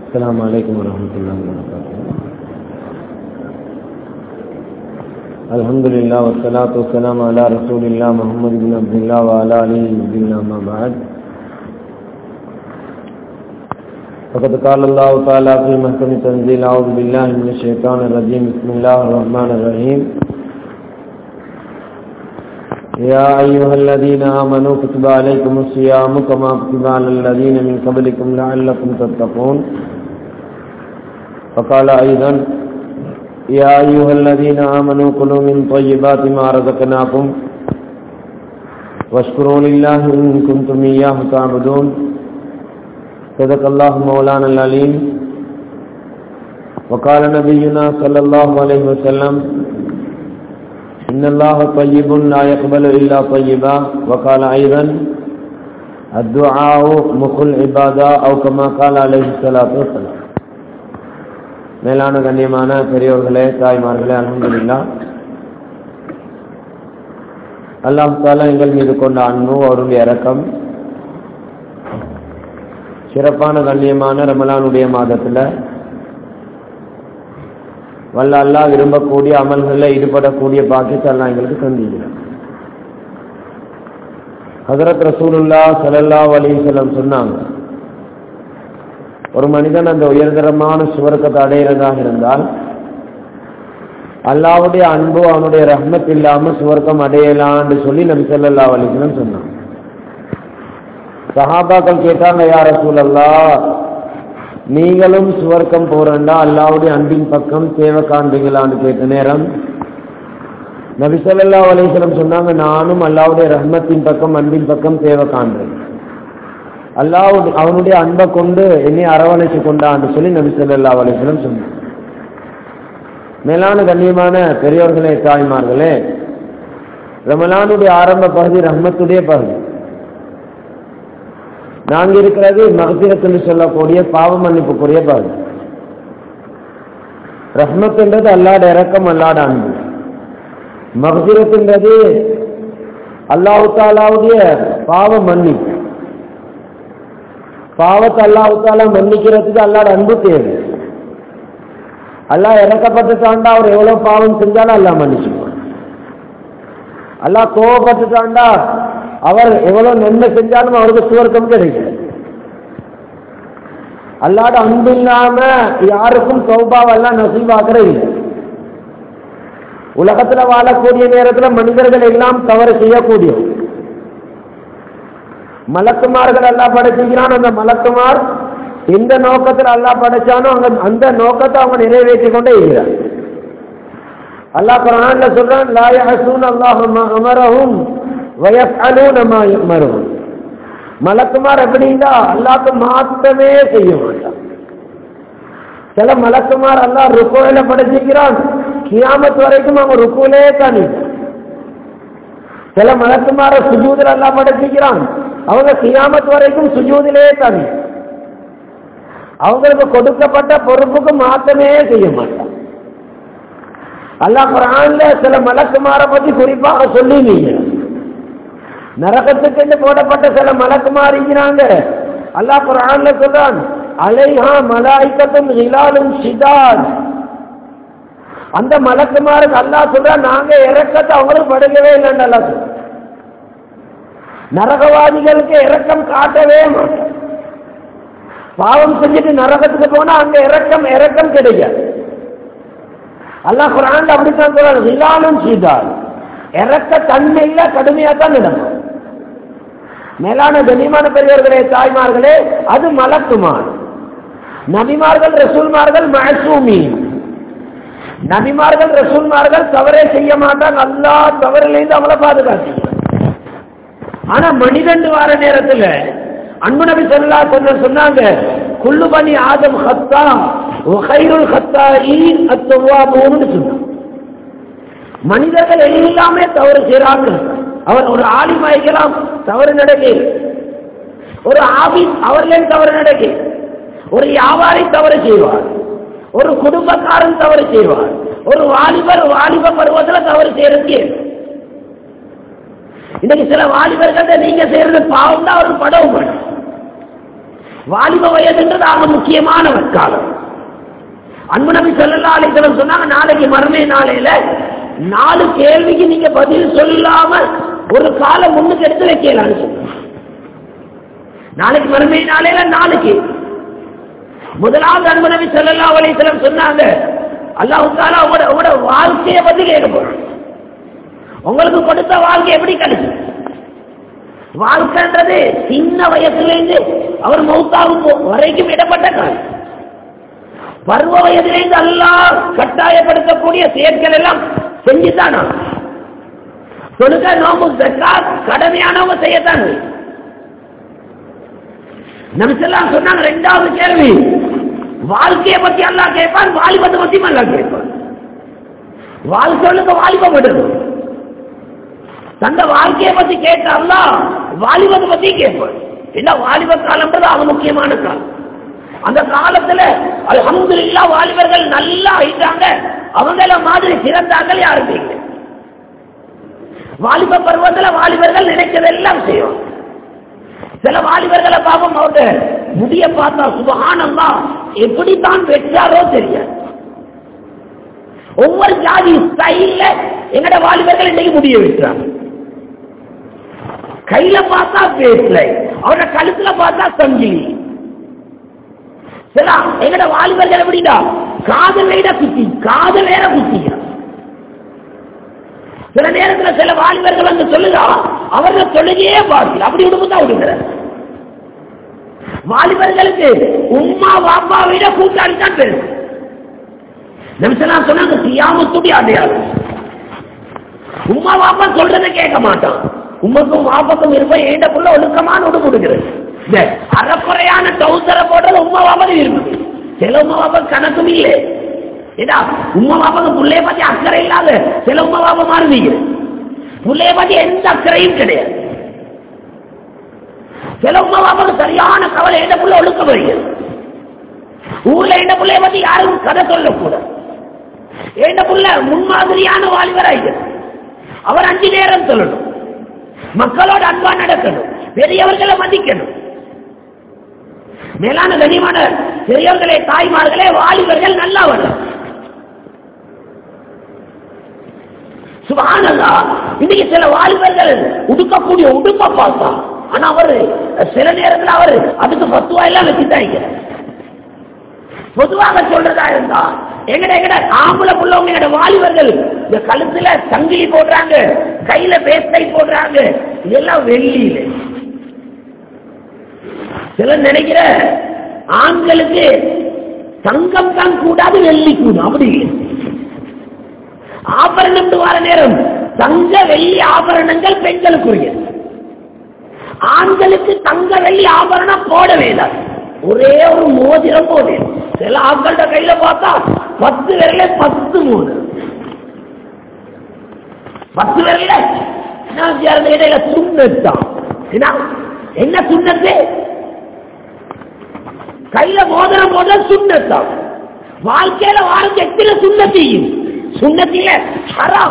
السلام عليكم ورحمة الله وبركاته الحمد لله والصلاة والسلام على رسول الله محمد بن عبد الله وعلى آله عبد الله ما بعد فقد قال الله تعالى في محكم تنزيل أعوذ بالله من الشيطان الرجيم بسم الله الرحمن الرحيم يا أيها الذين آمنوا كتب عليكم الصيام كما كتب على الذين من قبلكم لعلكم تتقون فقال أيضا يا أيها الذين آمنوا كلوا من طيبات ما رزقناكم واشكروا لله إن كنتم إياه تعبدون صدق الله مولانا العليم وقال نبينا صلى الله عليه وسلم إن الله طيب لا يقبل إلا طيبا وقال أيضا الدعاء مخ العبادة أو كما قال عليه الصلاة والسلام மேலான கண்ணியமான பெரியோர்களே தாய்மார்களே அலமதுல்லா அல்லாஹ் தாலா எங்கள் மீது கொண்ட அன்பு அவருடைய இறக்கம் சிறப்பான கண்ணியமான ரமலானுடைய மாதத்தில் வல்ல அல்லா விரும்பக்கூடிய அமல்களில் ஈடுபடக்கூடிய பாக்கியத்தை எல்லாம் எங்களுக்கு தந்திக்கிறார் ஹசரத் ரசூலுல்லா சலல்லா அலிசல்லம் சொன்னாங்க ஒரு மனிதன் அந்த உயர்தரமான சுவர்க்கத்தை அடையிறதாக இருந்தால் அல்லாவுடைய அன்பு அவனுடைய ரஹ்மத் இல்லாம சுவர்க்கம் அடையலான்னு சொல்லி நபி சொல்லல்லா அலிஸ்லம் சொன்னான் சஹாபாக்கள் கேட்டாங்க யார சூழல்லா நீங்களும் சுவர்க்கம் போறண்டா அல்லாவுடைய அன்பின் பக்கம் தேவை காண்பீங்களான்னு கேட்ட நேரம் நபிசல்லா அலிஸ்லம் சொன்னாங்க நானும் அல்லாவுடைய ரஹ்மத்தின் பக்கம் அன்பின் பக்கம் தேவை காண்றேன் அல்லாஹ் அவனுடைய அன்பை கொண்டு என்னை அரவணைச்சு கொண்டான்னு சொல்லி நபி சொல்லா அலிஸ்லம் சொன்னான் மேலான கண்ணியமான பெரியோர்களே தாய்மார்களே ரமலானுடைய ஆரம்ப பகுதி ரஹ்மத்துடைய பகுதி நாங்க இருக்கிறது மகசிரத்தில் சொல்லக்கூடிய பாவ மன்னிப்புக்குரிய பகுதி ரஹ்மத்துன்றது அல்லாட இறக்கம் அல்லாட அன்பு மகசிரத்துன்றது அல்லாஹு தாலாவுடைய பாவ மன்னிப்பு பாவத்தை அல்லாஹு தாலா மன்னிக்கிறதுக்கு அல்லாட அன்பு தேவை அல்லாஹ் இறக்கப்பட்டுட்டாண்டா அவர் எவ்வளவு பாவம் செஞ்சாலும் அல்லாஹ் மன்னிச்சுக்குவான் அல்லாஹ் கோவப்பட்டுட்டாண்டா அவர் எவ்வளவு நன்மை செஞ்சாலும் அவருக்கு சுவர்க்கம் கிடைக்கிறது அல்லாட அன்பு இல்லாம யாருக்கும் சௌபாவெல்லாம் நசீவாக்குற இல்லை உலகத்துல வாழக்கூடிய நேரத்துல மனிதர்கள் எல்லாம் தவறு செய்யக்கூடிய மலக்குமார்கள் எல்லாம் படைச்சிக்கிறான் அந்த மலக்குமார் எந்த நோக்கத்தில் அல்லா படைச்சானோ அங்க அந்த நோக்கத்தை அவங்க நிறைவேற்றி கொண்டே இருக்கிறார் அல்லாஹ் குரான்ல சொல்றான் லா யஹசூன் அல்லாஹ் அமரஹும் வயஃஅலூன மா யமரஹும் மலக்குமார் எப்படின்னா அல்லாஹ்க்கு மாத்தமே செய்ய மாட்டான் சில மலக்குமார் அல்லாஹ் ருக்கோயில படைச்சிக்கிறான் கியாமத் வரைக்கும் அவங்க ருக்குலே தான் சில மலக்குமார சுஜூதில் அல்லாஹ் படைச்சிக்கிறான் அவங்க கியாமத் வரைக்கும் சுஜூதிலே தான் அவங்களுக்கு கொடுக்கப்பட்ட பொறுப்புக்கு மாற்றமே செய்ய மாட்டான் அல்லாஹ் குரான்ல சில மலக்குமார பத்தி குறிப்பாக சொல்லினீங்க நரகத்துக்கு போடப்பட்ட சில மலக்குமார் இருக்கிறாங்க அல்லாஹ் குரான்ல சொல்றான் அலைஹா மலாய்க்கத்தும் இலாலும் சிதாத் அந்த மலக்குமாருக்கு அல்லாஹ் சொல்றான் நாங்க இறக்கத்தை அவங்களுக்கு படுக்கவே இல்லைன்னு அல்லா சொல்ற நரகவாதிகளுக்கு இறக்கம் காட்டவே மாட்டோம் பாவம் செஞ்சுட்டு நரகத்துக்கு போனா அங்க இறக்கம் இறக்கம் கிடைக்காது அல்லாஹ் குரான் அப்படித்தான் சொல்றாரு விழாலும் செய்தால் இறக்க தன்மையில கடுமையா தான் நடக்கும் மேலான கனிமான பெரியவர்களே தாய்மார்களே அது மலக்குமார் நபிமார்கள் ரசூல்மார்கள் மசூமி நபிமார்கள் ரசூல்மார்கள் தவறே செய்ய மாட்டாங்க அல்லா தவறிலிருந்து அவங்கள பாதுகாத்து ஆனா மனிதன் வார நேரத்துல அன்பு நபி சொல்லா சொன்ன சொன்னாங்க குல்லு பனி ஆதம் ஹத்தா ஹைருல் ஹத்தா ஈன் அத்தவாபூன்னு சொன்னாங்க மனிதர்கள் எல்லாமே தவறு செய்யறாங்க அவர் ஒரு ஆலிமாய்க்கலாம் தவறு நடக்கு ஒரு ஆபீஸ் அவர்களே தவறு நடக்கு ஒரு வியாபாரி தவறு செய்வார் ஒரு குடும்பக்காரன் தவறு செய்வார் ஒரு வாலிபர் வாலிப பருவத்தில் தவறு செய்யறதுக்கு இன்னைக்கு சில வாலிபர்கள் நீங்க செய்யறது பாவம் தான் அவருக்கு படவும் மாட்டோம் வாலிப வயதுன்றது ஆக முக்கியமான காலம் அன்பு நபி சொல்லா அலிசலம் சொன்னாங்க நாளைக்கு மறுமை நாளையில நாலு கேள்விக்கு நீங்க பதில் சொல்லாம ஒரு காலம் முன்னுக்கு எடுத்து வைக்கலாம்னு சொன்னாங்க நாளைக்கு மறுமை நாளையில நாளைக்கு முதலாவது அன்பு நபி சொல்லா அலிசலம் சொன்னாங்க அல்லாஹு தாலா உங்களோட உங்களோட வாழ்க்கையை பத்தி கேட்க போறோம் உங்களுக்கு கொடுத்த வாழ்க்கை எப்படி கிடைச்சு வாழ்க்கைன்றது சின்ன வயசுல இருந்து அவர் மௌத்தாகும் போ- வரைக்கும் இடப்பட்ட காலம் பருவ வயதிலிருந்து அல்லாஹ் கட்டாயப்படுத்தக்கூடிய செயற்கள் எல்லாம் செஞ்சுதானா தொழுக நோம்பு ஜக்காத் கடமையானவங்க செய்யத்தான் நபிசல்லாம் சொன்னாங்க ரெண்டாவது கேள்வி வாழ்க்கையை பத்தி அல்லாஹ் கேட்பான் வாலிபத்தை பத்தியும் அல்லாஹ் கேட்பான் வாழ்க்கைக்கு வாலிபம் விடணும் தந்த வாழ்க்கையை பத்தி கேட்ட அல்லாஹ் வாலிபத்தை பத்தி கேட்பான் என்ன வாலிப காலம்ன்றது அவ முக்கியமான காலம் அந்த காலத்துல அல்ஹம்துலில்லா வாலிபர்கள் நல்லா ஆயிட்டாங்க அவங்கள மாதிரி சிறந்தார்கள் யாருமே இல்லை வாலிப பருவத்துல வாலிபர்கள் நினைச்சதெல்லாம் செய்யும் சில வாலிபர்களை பார்ப்போம் அவங்க முடிய பார்த்தா சுபகானந்தா எப்படித்தான் வெற்றாரோ தெரியாது ஒவ்வொரு ஜாதி ஸ்டைல்ல எங்கட வாலிபர்கள் இன்னைக்கு முடிய வெட்டுறாங்க கையில பார்த்தா பேசல அவரோட கழுத்துல பார்த்தா சங்கிலி சில எங்கட வாலிபர்கள் எப்படிடா காதல் வேட குத்தி காதல் வேற குத்திக்கிறான் சில நேரத்துல சில வாலிபர்கள் வந்து சொல்லுதா அவர்கள் தொழுகையே பார்க்கல அப்படி விடும்போது தான் விடுகிறார் வாலிபர்களுக்கு உம்மா வாப்பா விட கூட்டாளி தான் பெருசு நிமிஷம் சொன்னாங்க சியாமத்துடைய அடையாளம் உம்மா வாப்பா சொல்றதை கேட்க மாட்டான் உமக்கும் வாப்பக்கும் இருப்ப ஏண்ட புள்ள ஒழுக்கமான உடு கொடுக்கிறது இந்த அறக்குறையான டவுசரை போடுறது உம்மா வாப்பா விரும்புது சில உம்மா வாப்பா கணக்கும் இல்லை ஏடா உம்மா பாப்பாக்கு புள்ளைய பத்தி அக்கறை இல்லாத சில உம்மா பாப்பா மாறுவீங்க புள்ளைய பத்தி எந்த அக்கறையும் கிடையாது சில உம்மா பாப்பாக்கு சரியான கவலை என்ன புள்ள ஒழுக்க வைங்க ஊர்ல என்ன புள்ளைய பத்தி யாரும் கதை சொல்லக்கூடாது என்ன புள்ள முன்மாதிரியான வாலிபராய்கள் அவர் அஞ்சு நேரம் சொல்லணும் மக்களோட அன்பா நடக்கணும் பெரியவர்களை மதிக்கணும் மேலான கனிமான பெரியவர்களே தாய்மார்களே வாலிபர்கள் நல்லா வரலாம் சுபானல்லா இன்னைக்கு சில வாலிபர்கள் உடுக்கக்கூடிய உடுப்ப பார்த்தா ஆனா அவரு சில நேரத்தில் அவர் அதுக்கு பத்துவா எல்லாம் வச்சுட்டாங்க பொதுவாக சொல்றதா இருந்தா எங்கட எங்கட ஆம்பளை புள்ளவங்க எங்கட வாலிபர்கள் இந்த கழுத்துல சங்கிலி போடுறாங்க கையில பேஸ்டை போடுறாங்க இதெல்லாம் வெள்ளியில சிலர் நினைக்கிற ஆண்களுக்கு தங்கம் தான் கூடாது வெள்ளி கூடும் அப்படி ஆபரணம் வர நேரம் தங்க வெள்ளி ஆபரணங்கள் பெண்களுக்குரிய ஆண்களுக்கு தங்க வெள்ளி ஆபரணம் போட வேண்டாம் ஒரே ஒரு மோதிரம் போது சில ஆண்கள்ட கையில பார்த்தா பத்து விரல பத்து மூணு பத்து விரல இடையில சுண்ணத்தான் என்ன என்ன சுண்ணத்து கையில மோதிரம் போட சுண்ணத்தான் வாழ்க்கையில வாழ்க்கை எத்தனை சுண்ணத்தையும் சுண்ணத்தில ஹராம்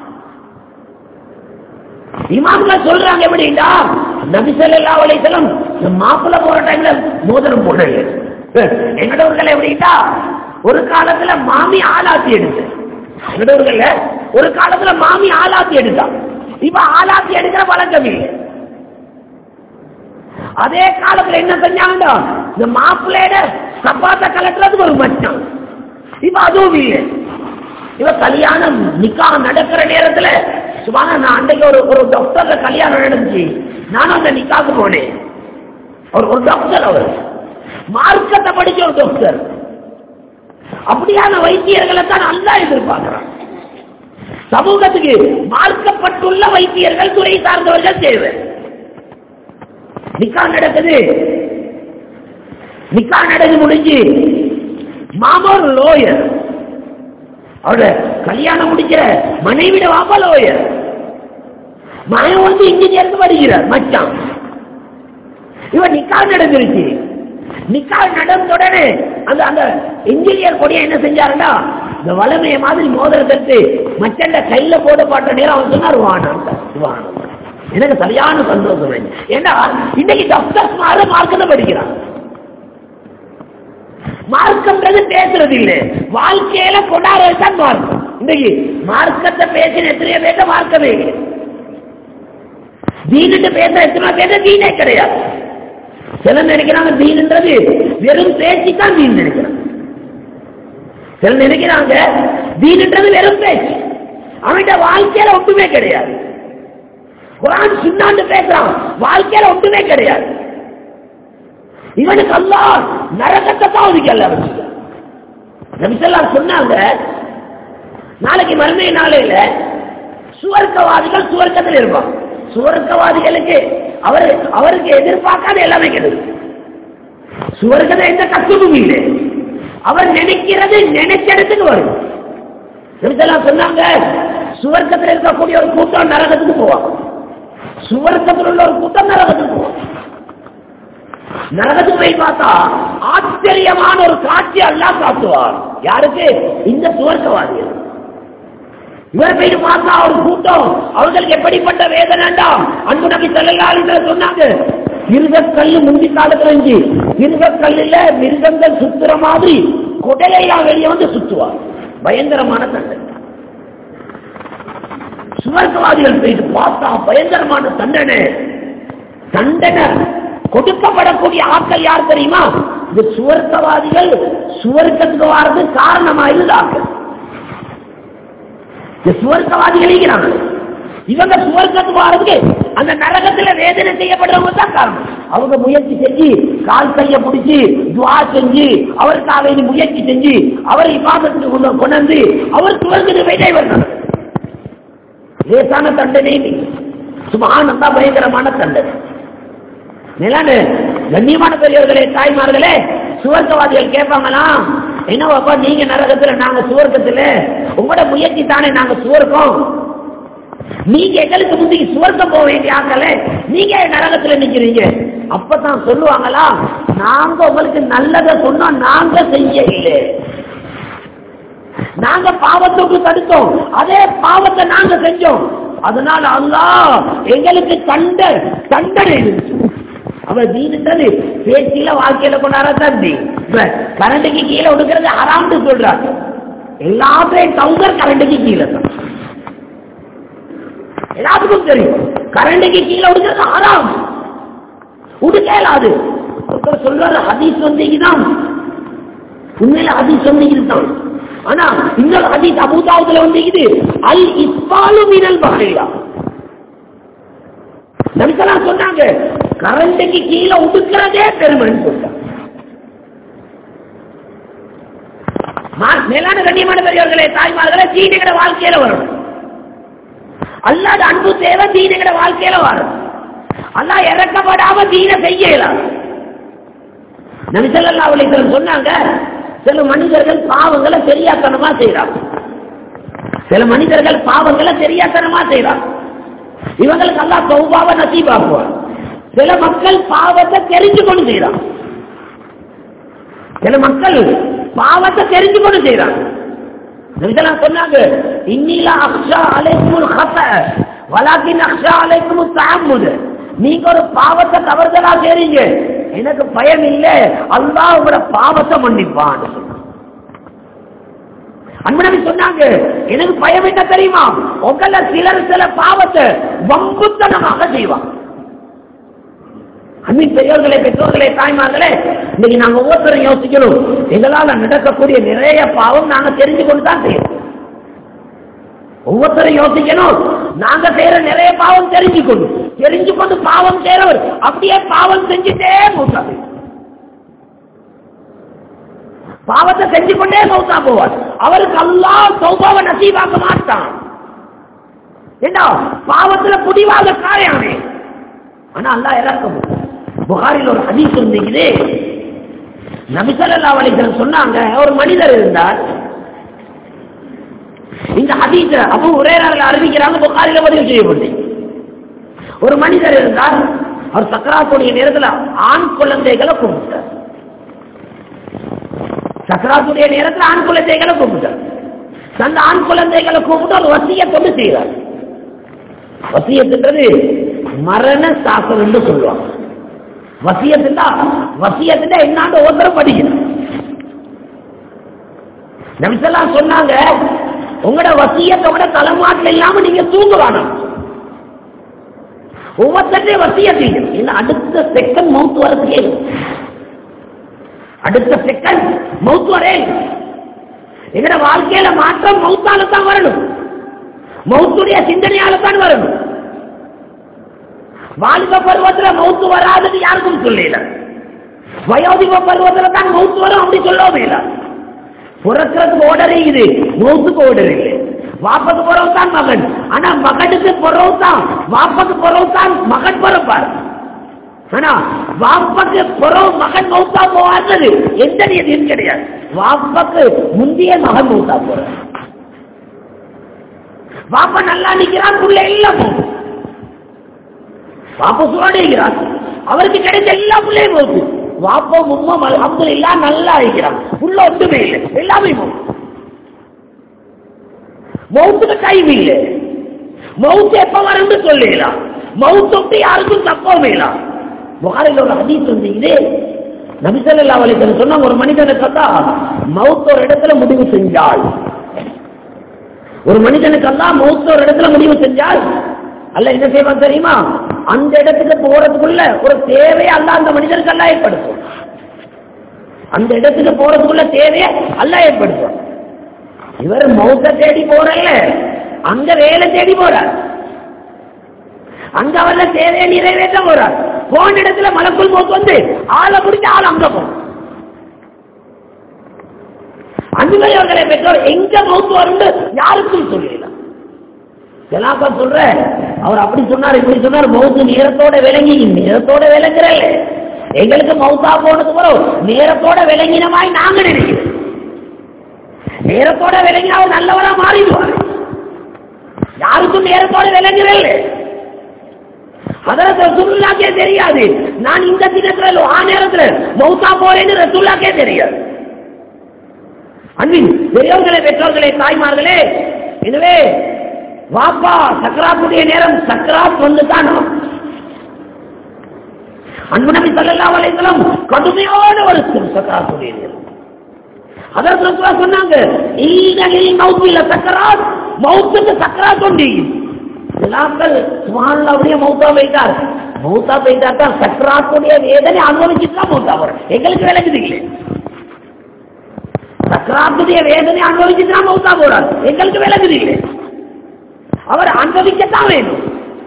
இமாம்கள் சொல்றாங்க எப்படின்னா நபி ஸல்லல்லாஹு அலைஹி வஸல்லம் இந்த மாப்பிள்ளை போற டைம்ல மோதிரம் போடல எங்கடவர்கள் எப்படின்னா ஒரு காலத்துல மாமி ஆலாத்தி எடுத்து எங்கடவர்கள் ஒரு காலத்துல மாமி ஆலாத்தி எடுத்தா இப்ப ஆலாத்தி எடுக்கிற பழக்கம் இல்லை அதே காலத்துல என்ன செஞ்சாங்க இந்த மாப்பிள்ளையோட சப்பாத்த கலட்டுறதுக்கு ஒரு மச்சான் இப்ப அதுவும் இல்லை இவ கல்யாணம் நிக்கா நடக்கிற நேரத்துல சும்மா நான் அன்றைக்கு ஒரு ஒரு டாக்டர்ல கல்யாணம் நடந்துச்சு நானும் அந்த நிக்காக்கு போனேன் ஒரு ஒரு டாக்டர் அவர் மார்க்கத்தை படிச்ச ஒரு டாக்டர் அப்படியான வைத்தியர்களை தான் நல்லா எதிர்பார்க்கிறான் சமூகத்துக்கு மார்க்கப்பட்டுள்ள வைத்தியர்கள் துறை சார்ந்தவர்கள் தேவை நிக்கா நடக்குது நிக்கா நடந்து முடிஞ்சு மாமா ஒரு லோயர் அவரோட கல்யாணம் முடிக்கிற மனைவிட வாப்பா லோயர் மகன் வந்து இன்ஜினியருக்கு படிக்கிறார் மச்சான் இவன் நிக்கா நடந்துருச்சு நிக்கா நடந்த உடனே அந்த அந்த இன்ஜினியர் கொடிய என்ன செஞ்சாருன்னா இந்த வளமைய மாதிரி மோதிரத்தை மச்சண்ட கையில போட பாட்ட நேரம் அவன் சொன்னார் வானம் வானம் எனக்கு சரியான சந்தோஷம் ஏன்னா இன்னைக்கு டாக்டர்ஸ் மாற மார்க்கத்தை படிக்கிறான் மார்க்கம்ன்றது பேசுறது இல்ல வாழ்க்கையில கொண்டாடுறது தான் மார்க்கம் இன்னைக்கு மார்க்கத்தை பேசின எத்தனையோ பேச மார்க்கமே இல்லை தீனுட்டு பேச எத்தனை பேச தீனே கிடையாது சில நினைக்கிறாங்க தீனுன்றது வெறும் பேச்சு தான் தீன் நினைக்கிறாங்க சில நினைக்கிறாங்க தீனுன்றது வெறும் பேச்சு அவன்கிட்ட வாழ்க்கையில ஒட்டுமே கிடையாது குரான் சின்னாண்டு பேசுறான் வாழ்க்கையில ஒட்டுமே கிடையாது இவனுக்கு அல்லா நரகத்தை தான் ஒதுக்கல நபிசல்லா சொன்னாங்க நாளைக்கு மறுமை நாளையில சுவர்க்கவாதிகள் சுவர்க்கத்தில் இருப்பான் சுவர்க்கவாதிகளுக்கு அவர் அவருக்கு எதிர்பார்க்காத எல்லாமே கிடையாது சுவர்க்கத்தை எந்த கஷ்டமும் இல்லை அவர் நினைக்கிறது நினைச்ச இடத்துக்கு வரும் நபிசல்லா சொன்னாங்க சுவர்க்கத்தில் இருக்கக்கூடிய ஒரு கூட்டம் நரகத்துக்கு போவாங்க சுவர்க்கத்தில் உள்ள ஒரு கூட்டம் நரகத்துக்கு போவாங்க நரகத்துக்கு போய் பார்த்தா ஆச்சரியமான ஒரு காட்சி எல்லாம் காட்டுவார் யாருக்கு இந்த சுவர்க்கவாதிகள் இவர் போய் பார்த்தா ஒரு கூட்டம் அவர்களுக்கு எப்படிப்பட்ட வேதனைண்டா அன்பு நபி செல்லாளிகளை சொன்னாங்க மிருகக்கல்லு முந்தி காலத்துல இருந்துச்சு மிருகக்கல்லுல மிருகங்கள் சுத்துற மாதிரி கொடலையா வெளியே வந்து சுத்துவார் பயங்கரமான தண்டனை சுவர்க்கவாதிகள் போயிட்டு பார்த்தா பயங்கரமான தண்டனை தண்டனை கொடுக்கப்படக்கூடிய ஆட்கள் யார் தெரியுமா இந்த சுவர்க்கவாதிகள் சுவர்க்கத்துக்கு வாரது காரணமா இருந்தாங்க இந்த சுவர்க்கவாதிகள் இருக்கிறாங்க இவங்க சுவர்க்கத்துக்கு வாரதுக்கு அந்த நரகத்துல வேதனை செய்யப்படுறவங்க தான் காரணம் அவங்க முயற்சி செஞ்சு கால் கைய பிடிச்சி துவா செஞ்சு அவருக்காக இது முயற்சி செஞ்சு அவர் இப்பாதத்துக்கு கொண்டு கொண்டு அவர் சுவர்க்கத்துக்கு போயிட்டே வரணும் லேசான தண்டனை சுபகானந்தா பயங்கரமான தண்டனை நிலானு கண்ணியமான பெரியவர்களே தாய்மார்களே சுவர்க்கவாதிகள் கேட்பாங்களாம் என்னவாப்பா நீங்க நரகத்துல நாங்க சுவர்க்கத்துல உங்களோட முயற்சி தானே நாங்க சுவர்க்கம் நீங்க எங்களுக்கு முந்தைக்கு சுவர்க்கம் போக வேண்டிய ஆக்கல நீங்க நரகத்துல நிக்கிறீங்க அப்பதான் சொல்லுவாங்களா நாங்க உங்களுக்கு நல்லதை சொன்னோம் நாங்க செய்ய இல்லை நாங்க பாவத்துக்கு தடுத்தோம் அதே பாவத்தை நாங்க செஞ்சோம் அதனால அல்லா எங்களுக்கு கண்ட தண்டனை இருந்துச்சு அவர் தீனுன்றது பேச்சில வாழ்க்கையில கொண்டாட தந்தி கரண்டுக்கு கீழே ஒடுக்கிறது ஹராம்னு சொல்றாங்க எல்லாத்தையும் கவுங்கர் கரண்டுக்கு கீழே தான் எல்லாத்துக்கும் தெரியும் கரண்டுக்கு கீழே ஒடுக்கிறது ஹராம் உடுக்கலாது ஒருத்தர் சொல்றாரு ஹதீஸ் வந்தீங்கதான் உண்மையில ஹதீஸ் வந்தீங்க தான் ஆனா இன்னொரு ஹதீஸ் அபூதாவுதுல வந்தீங்க அல் இஸ்பாலு மீனல் பகையா நபிசலாம் சொன்னாங்க கரண்டைக்கு கீழே உடுக்கிறதே பெருமைன்னு சொல்றாங்க மேலான கண்ணியமான பெரியவர்களே தாய்மார்களே தீனகட வாழ்க்கையில வரணும் அல்லாத அன்பு தேவை தீனகட வாழ்க்கையில வரும் அல்லா இறக்கப்படாம தீன செய்யலாம் நபிசல்லா அலிஸ்வரம் சொன்னாங்க சில மனிதர்கள் பாவங்களை தெரியாத்தனமா செய்யறாங்க சில மனிதர்கள் பாவங்களை தெரியாத்தனமா செய்யறாங்க இவங்களுக்கு அல்லா சௌபாவ நசீபாக்குவார் சில மக்கள் பாவத்தை தெரிஞ்சு கொண்டு செய்யறாங்க சில மக்கள் பாவத்தை தெரிஞ்சு கொண்டு செய்யறாங்க இதெல்லாம் சொன்னாங்க இன்னிலா அக்ஷா அலைக்கும் கத்த வலாக்கின் அக்ஷா அலைக்கும் தாமுது நீங்க ஒரு பாவத்தை தவறுதலா செய்றீங்க எனக்கு பயம் இல்லை அல்லா உங்களோட பாவத்தை மன்னிப்பான் அன்பனவி சொன்னாங்க எனக்கு பயம் என்ன தெரியுமா உங்கள சிலர் சில பாவத்தை வம்புத்தனமாக செய்வாங்க அன்பின் பெரியவர்களே பெற்றோர்களே தாய்மார்களே இன்னைக்கு நாங்க ஒவ்வொருத்தரும் யோசிக்கணும் எங்களால நடக்கக்கூடிய நிறைய பாவம் நாங்க தெரிஞ்சு கொண்டு தான் செய்யணும் ஒவ்வொருத்தரும் யோசிக்கணும் நாங்க செய்யற நிறைய பாவம் தெரிஞ்சு கொண்டு தெரிஞ்சு கொண்டு பாவம் செய்யறவர் அப்படியே பாவம் செஞ்சுட்டே மூத்தாது பாவத்தை செஞ்சு கொண்டே மௌத்தா போவார் அவருக்கு அல்லா சௌபாவ நசீவாக்க மாட்டான் ஏண்டா பாவத்துல புடிவாத காரியானே ஆனா அல்லா இறக்கும் புகாரில் ஒரு ஹதீஸ் இருந்தீங்களே நபிசல்லா அலிசன் சொன்னாங்க ஒரு மனிதர் இருந்தார் இந்த ஹதீஸ அப்போ ஒரே நாளில் அறிவிக்கிறாங்க புகாரில பதிவு செய்யப்பட்டு ஒரு மனிதர் இருந்தார் அவர் சக்கராத்துடைய நேரத்தில் ஆண் குழந்தைகளை கூப்பிட்டார் சக்கராத்துடைய நேரத்தில் ஆண் குழந்தைகளை கூப்பிட்டார் அந்த ஆண் குழந்தைகளை கூப்பிட்டு ஒரு வசியத்தொண்டு செய்கிறார் வசியத்துன்றது மரண சாசனம் என்று சொல்லுவாங்க வசியத்துண்டா வசியத்துண்டா என்னாண்டு ஒருத்தரும் படிக்கணும் நபிசல்லாம் சொன்னாங்க உங்களோட வசியத்தோட தலைமாட்டில் இல்லாம நீங்க தூங்க வேணாம் ஒவ்வொருத்தரையும் வசியத்தீங்க இல்ல அடுத்த செகண்ட் மவுத் வரதுக்கே அடுத்த செகண்ட் மவுத் வரே எங்கட வாழ்க்கையில மாற்றம் மவுத்தால தான் வரணும் மவுத்துடைய சிந்தனையால தான் வரணும் வாலிப பருவத்துல மவுத்து வராதுன்னு யாருக்கும் சொல்லல வயோதிப பருவத்துல தான் மவுத்து வரும் அப்படி சொல்லவே இல்லை பிறக்கிறதுக்கு ஓடர் இது மவுத்துக்கு ஓடர் இல்லை வாப்பக்கு பிறகு தான் மகன் ஆனா மகனுக்கு பிறகு தான் வாப்பக்கு பிறகு தான் மகன் பிறப்பார் ஆனா வாப்பக்கு பிறகு மகன் மௌத்தா போவார்னது எந்த நியதியும் கிடையாது வாப்பக்கு முந்தைய மகன் மௌத்தா போறார் வாப்பா நல்லா நிக்கிறான் புள்ள எல்லாம் போகும் வாப்பா சுரண்டிக்கிறான் அவருக்கு கிடைச்ச எல்லா பிள்ளையும் போகுது வாப்பா உம்மா அப்துல் எல்லாம் நல்லா இருக்கிறான் புள்ள ஒன்றுமே இல்லை எல்லாமே போகும் மவுத்துக்கு டைம் இல்லை மவுத்து எப்ப வரும்னு சொல்லலாம் மவுத்து யாருக்கும் தப்பவும் இல்லை புகாரில் ஒரு ஹதீஸ் வந்து இது நபிசல்லா வலித்தன் சொன்ன ஒரு மனிதனுக்கு தான் மவுத் ஒரு இடத்துல முடிவு செஞ்சால் ஒரு மனிதனுக்கு எல்லாம் மவுத் ஒரு இடத்துல முடிவு செஞ்சால் அல்ல என்ன செய்வான் தெரியுமா அந்த இடத்துக்கு போறதுக்குள்ள ஒரு தேவையை அல்ல அந்த மனிதனுக்கு எல்லாம் ஏற்படுத்தும் அந்த இடத்துக்கு போறதுக்குள்ள தேவையை அல்ல ஏற்படுத்தும் இவர் மௌத்த தேடி போறல்ல அங்க வேலை தேடி போறார் அங்க அவர்ல தேவையை நிறைவேற்ற போறார் போன இடத்துல மலக்குள் மௌத்து வந்து ஆளை பிடிச்ச ஆள் அங்க போகும் அன்புடையவர்களை பெற்றோர் எங்க மௌத்து வரும் யாருக்கும் சொல்லலாம் ஜனாக்கா சொல்ற அவர் அப்படி சொன்னார் இப்படி சொன்னார் மௌத்து நேரத்தோட விளங்கி நேரத்தோட விளங்குறல்ல எங்களுக்கு மௌத்தா போனது வரும் நேரத்தோட விளங்கினமாய் நாங்க நினைக்கிறோம் நேரத்தோட விளங்கி அவர் நல்லவரா மாறிடுவார் யாருக்கும் நேரத்தோட விளங்குறல்ல அதற்கு ரசூல்லாக்கே தெரியாது நான் இந்த தினத்துல ஆ நேரத்துல மௌத்தா போறேன்னு ரசூல்லாக்கே தெரியாது அன்பின் பெரியவர்களே பெற்றோர்களே தாய்மார்களே எனவே வாப்பா சக்கராத்துடைய நேரம் சக்கராத் வந்துதான் அன்பு நபி சல்லா வலைத்தலம் கடுமையான ஒரு சக்கராத்துடைய நேரம் அதற்கு சொன்னாங்க ஈகளில் மவுத்தில சக்கராத் மவுத்துக்கு சக்கராத் உண்டு நாங்கள் சுமாரில் அப்படியே மௌத்தா போயிட்டார் மௌத்தா போயிட்டா தான் சக்கராத்துடைய வேதனை அனுபவிச்சுட்டு தான் மௌத்தா வரும் எங்களுக்கு விளக்குது இல்லை சக்கராத்துடைய வேதனை அனுபவிச்சுட்டு தான் மௌத்தா போறார் எங்களுக்கு விளக்குது இல்லை அவர் அனுபவிக்கத்தான் வேணும்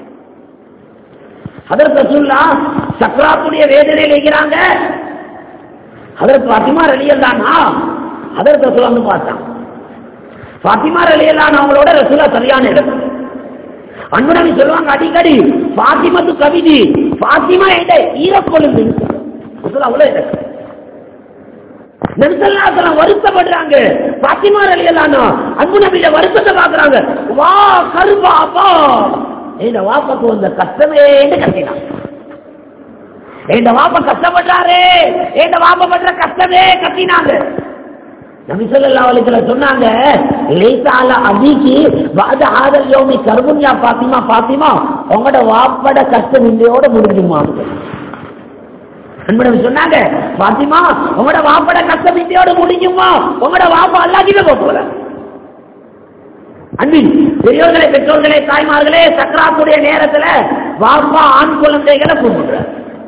அதற்கு சொல்லா சக்கராத்துடைய வேதனையில் இருக்கிறாங்க அதற்கு பாத்திமா ரலியல் தானா அதற்கு ரசூல் வந்து பார்த்தான் பாத்திமா ரலியல் அவங்களோட ரசூலா சரியான இடம் அன்புடனே சொல்லுவாங்க அடிக்கடி பாத்திமத்து கவிதி பாத்திமா என்ற ஈரக்கொழுந்து அவ்வளவு இடம் நெருசல்லாசலம் வருத்தப்படுறாங்க பாத்திமா ரலியல்லானோ அன்பு நபியில வருத்தத்தை பாக்குறாங்க வா கருபாப்பா இந்த வாப்பாக்கு வந்த கஷ்டமே கத்தினான் என் வாப்ப கஷ்டப்படுறாரு என் வாப்ப பண்ற கஷ்டமே கத்தினாங்க நபிசல்லா அவளுக்கு சொன்னாங்க லேசால அதிக்கு வாத ஆதல் யோமி கருமுன்யா பாத்திமா பாத்திமா உங்களோட வாப்பட கஷ்டம் இந்தியோட முடிஞ்சுமா அன்புடன் சொன்னாங்க பாத்திமா உங்களோட வாப்பட கஷ்டம் இந்தியோட முடிஞ்சுமா உங்களோட வாப்பா அல்லாக்கிட்ட போல அன்பின் பெரியோர்களே பெற்றோர்களே தாய்மார்களே சக்கராத்துடைய நேரத்துல வாப்பா ஆண் குழந்தைகளை கூப்பிடுறார்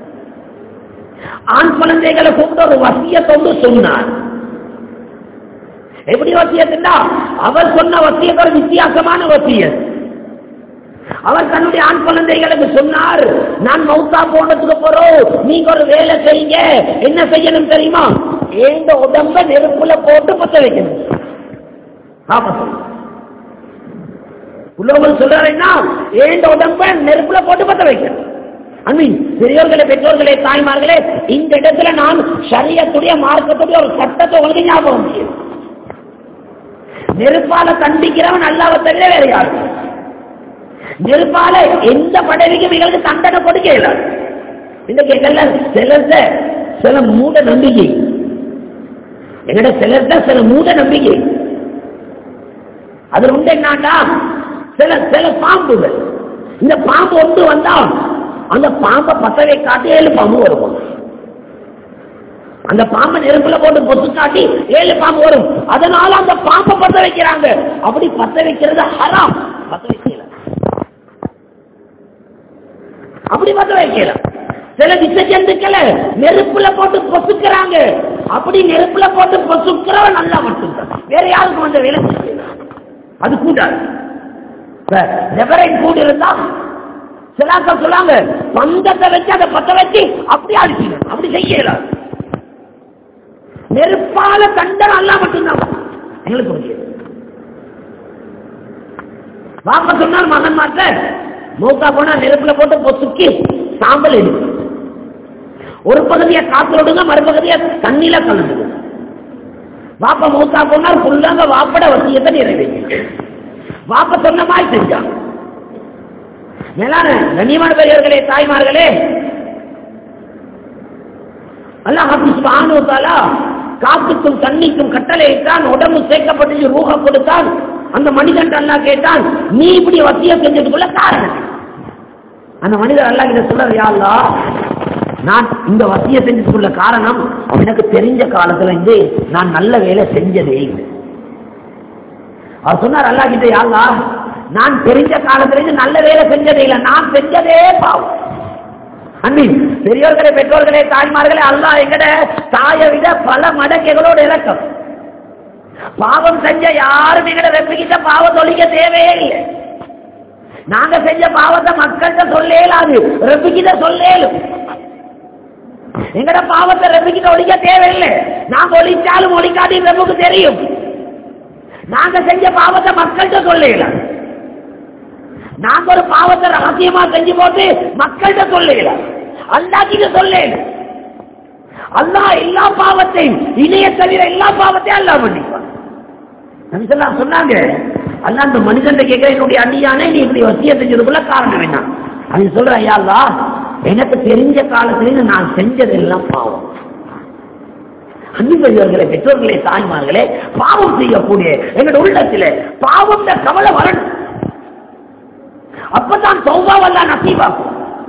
ஆண் குழந்தைகளை கூப்பிட்டு ஒரு வசியத்தொண்டு சொன்னார் எப்படி வசியத்துண்டா அவர் சொன்ன வசியத்தோட வித்தியாசமான வசியத் அவர் தன்னுடைய ஆண் குழந்தைகளுக்கு சொன்னார் நான் மௌத்தா போனதுக்கு போறோம் நீங்க ஒரு வேலை செய்யுங்க என்ன செய்யணும் தெரியுமா ஏந்த உடம்ப நெருப்புல போட்டு பத்த வைக்கணும் ஆமா உள்ளவங்க சொல்றாருன்னா ஏந்த உடம்ப நெருப்புல போட்டு பத்த வைக்கணும் அன்பின் பெரியோர்களே பெற்றோர்களே தாய்மார்களே இந்த இடத்துல நான் சரியத்துடைய மார்க்கத்துடைய ஒரு சட்டத்தை உங்களுக்கு ஞாபகம் செய்யும் நெருப்பால கண்டிக்கிறவன் அல்லாவை தவிர வேற யாரு நெருப்பால எந்த பதவிக்கும் எங்களுக்கு தண்டனை கொடுக்க இயலாது இன்னைக்கு எங்கள்ல சிலர்த சில மூட நம்பிக்கை எங்கட சிலர்த சில மூட நம்பிக்கை அது உண்டு என்னன்னா சில சில பாம்புகள் இந்த பாம்பு ஒன்று வந்தா அந்த பாம்பை பத்தவை காட்டி ஏழு பாம்பு வருவோம் அந்த பாம்பை நெருப்புல போட்டு பொத்து காட்டி ஏழு பாம்பு வரும் அதனால அந்த பாம்பை பத்த வைக்கிறாங்க அப்படி பத்த வைக்கிறது ஹராம் பத்த வைக்கல அப்படி பத்த வைக்கல சில விஷ ஜந்துக்களை நெருப்புல போட்டு பொசுக்கிறாங்க அப்படி நெருப்புல போட்டு பொசுக்கிறவன் நல்லா மட்டும்தான் வேற யாருக்கும் அந்த வேலை செய்யல. அது கூடாது ரெவரைன் கூட இருந்தா சிலாக்கள் சொல்லாங்க பந்தத்தை வச்சு அதை பத்த வச்சு அப்படி அடிச்சிடும் அப்படி செய்யலாம் நெருப்பால தண்டனை அல்ல மட்டும்தான் எங்களுக்கு புரியுது வாப்ப சொன்னார் மகன் மாற்ற மூக்கா போனா நெருப்புல போட்டு பொசுக்கி சாம்பல் எடுக்கும் ஒரு பகுதியை காத்துல விடுங்க மறுபகுதியை தண்ணியில கலந்துங்க வாப்ப மூத்தா போனார் ஃபுல்லாங்க வாப்பட வசியத்தை நிறைவேற்றி வாப்ப சொன்ன மாதிரி செஞ்சான் மேலான கண்ணியமான பெரியவர்களே தாய்மார்களே அல்லாஹ் சுப்ஹானஹு வ தஆலா காத்துக்கும் தண்ணிக்கும் கட்டளையிட்டான் உடம்பு சேர்க்கப்பட்டு ரூஹ கொடுத்தான் அந்த மனிதன் அல்லாஹ் கேட்டான் நீ இப்படி வசியம் செஞ்சதுக்குள்ள காரணம் என்ன? அந்த மனிதர் அல்லாஹ் கிட்ட சொல்றாரு யா அல்லாஹ் நான் இந்த வசிய செஞ்சதுக்குள்ள காரணம் எனக்கு தெரிஞ்ச காலத்துல இருந்து நான் நல்ல வேலை செஞ்சதே இல்லை அவர் சொன்னார் அல்லா கிட்ட யா அல்லாஹ் நான் தெரிஞ்ச காலத்துல இருந்து நல்ல வேலை செஞ்சதே இல்லை நான் செஞ்சதே பாவம் அன்பின் பெரியோர்களே பெற்றோர்களே தாய்மார்களே அல்லாஹ் எங்கட தாயை விட பல மடக்கைகளோடு இறக்கம் பாவம் செஞ்ச யாரும் எங்கட வெப்பிக்கிட்ட பாவம் தொழிக்க தேவையே இல்லை நாங்க செஞ்ச பாவத்தை மக்கள்கிட்ட சொல்ல இயலாது ரெப்பிக்கிட்ட சொல்ல இயலும் எங்கட பாவத்தை ரெப்பிக்கிட்ட ஒழிக்க தேவையில்லை நாங்க ஒழிச்சாலும் ஒழிக்காட்டி ரெப்புக்கு தெரியும் நாங்க செஞ்ச பாவத்தை மக்கள்கிட்ட சொல்ல இயலாது நாங்க ஒரு பாவத்தை ரகசியமா செஞ்சு போட்டு மக்கள்கிட்ட சொல்ல அல்லாக்கிட்ட சொல்ல அல்லா எல்லா பாவத்தையும் இணைய தவிர எல்லா பாவத்தையும் அல்லா பண்ணிப்பான் நபிசல்லாம் சொன்னாங்க அல்ல அந்த மனிதன் கேட்கிற என்னுடைய அடியானே நீ இப்படி வசிய செஞ்சதுக்குள்ள காரணம் என்ன அவன் சொல்ற ஐயா அல்லா எனக்கு தெரிஞ்ச காலத்துல நான் செஞ்சதெல்லாம் பாவம் அன்பர்களே பெற்றோர்களே தாய்மார்களே பாவம் செய்யக்கூடிய எங்களுடைய உள்ளத்திலே பாவம் கவலை வரணும் அப்பதான் சௌபாவெல்லாம் நசீவாக்கும்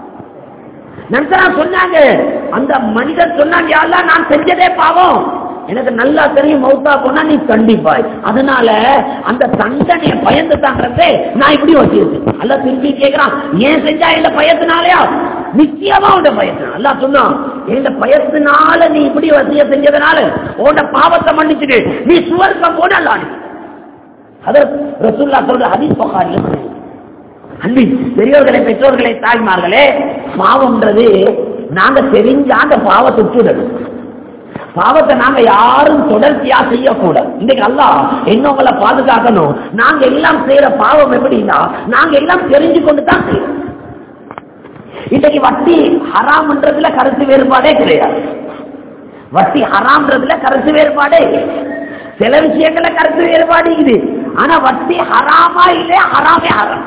நன்சரா சொன்னாங்க அந்த மனிதர் சொன்னாங்க யாரெல்லாம் நான் செஞ்சதே பாவம் எனக்கு நல்லா தெரியும் மௌத்தா போனா நீ கண்டிப்பாய் அதனால அந்த தண்டனைய பயந்து தாங்கிறதே நான் இப்படி வச்சிருக்கேன் அல்ல திரும்பி கேட்கிறான் ஏன் செஞ்சா இந்த பயத்தினாலயா நிச்சயமா உண்ட பயத்தினால அல்ல சொன்னான் இந்த பயத்தினால நீ இப்படி வசிய செஞ்சதுனால உன்ட பாவத்தை மன்னிச்சுட்டு நீ சுவர்க்கம் போன அல்ல அத ரசூல்லா சொல்ற ஹதீஸ் பகாரில் அன்பி பெரியோர்களே பெற்றோர்களே தாய்மார்களே பாவம்ன்றது நாங்க தெரிஞ்சா அந்த பாவத்தை விட்டுடணும் பாவத்தை நாங்க யாரும் தொடர்ச்சியா செய்யக்கூடாது இன்னைக்கு அல்லா என்னவங்களை பாதுகாக்கணும் நாங்க எல்லாம் செய்யற பாவம் எப்படின்னா நாங்க எல்லாம் தெரிஞ்சு கொண்டு தான் செய்யறோம் இன்னைக்கு வட்டி ஹராம்ன்றதுல கருத்து வேறுபாடே கிடையாது வட்டி ஹராம்ன்றதுல கருத்து வேறுபாடே இல்லை. சில விஷயங்கள கருத்து வேறுபாடு இது ஆனா வட்டி ஹராமா இல்லையா ஹராமே ஹராம்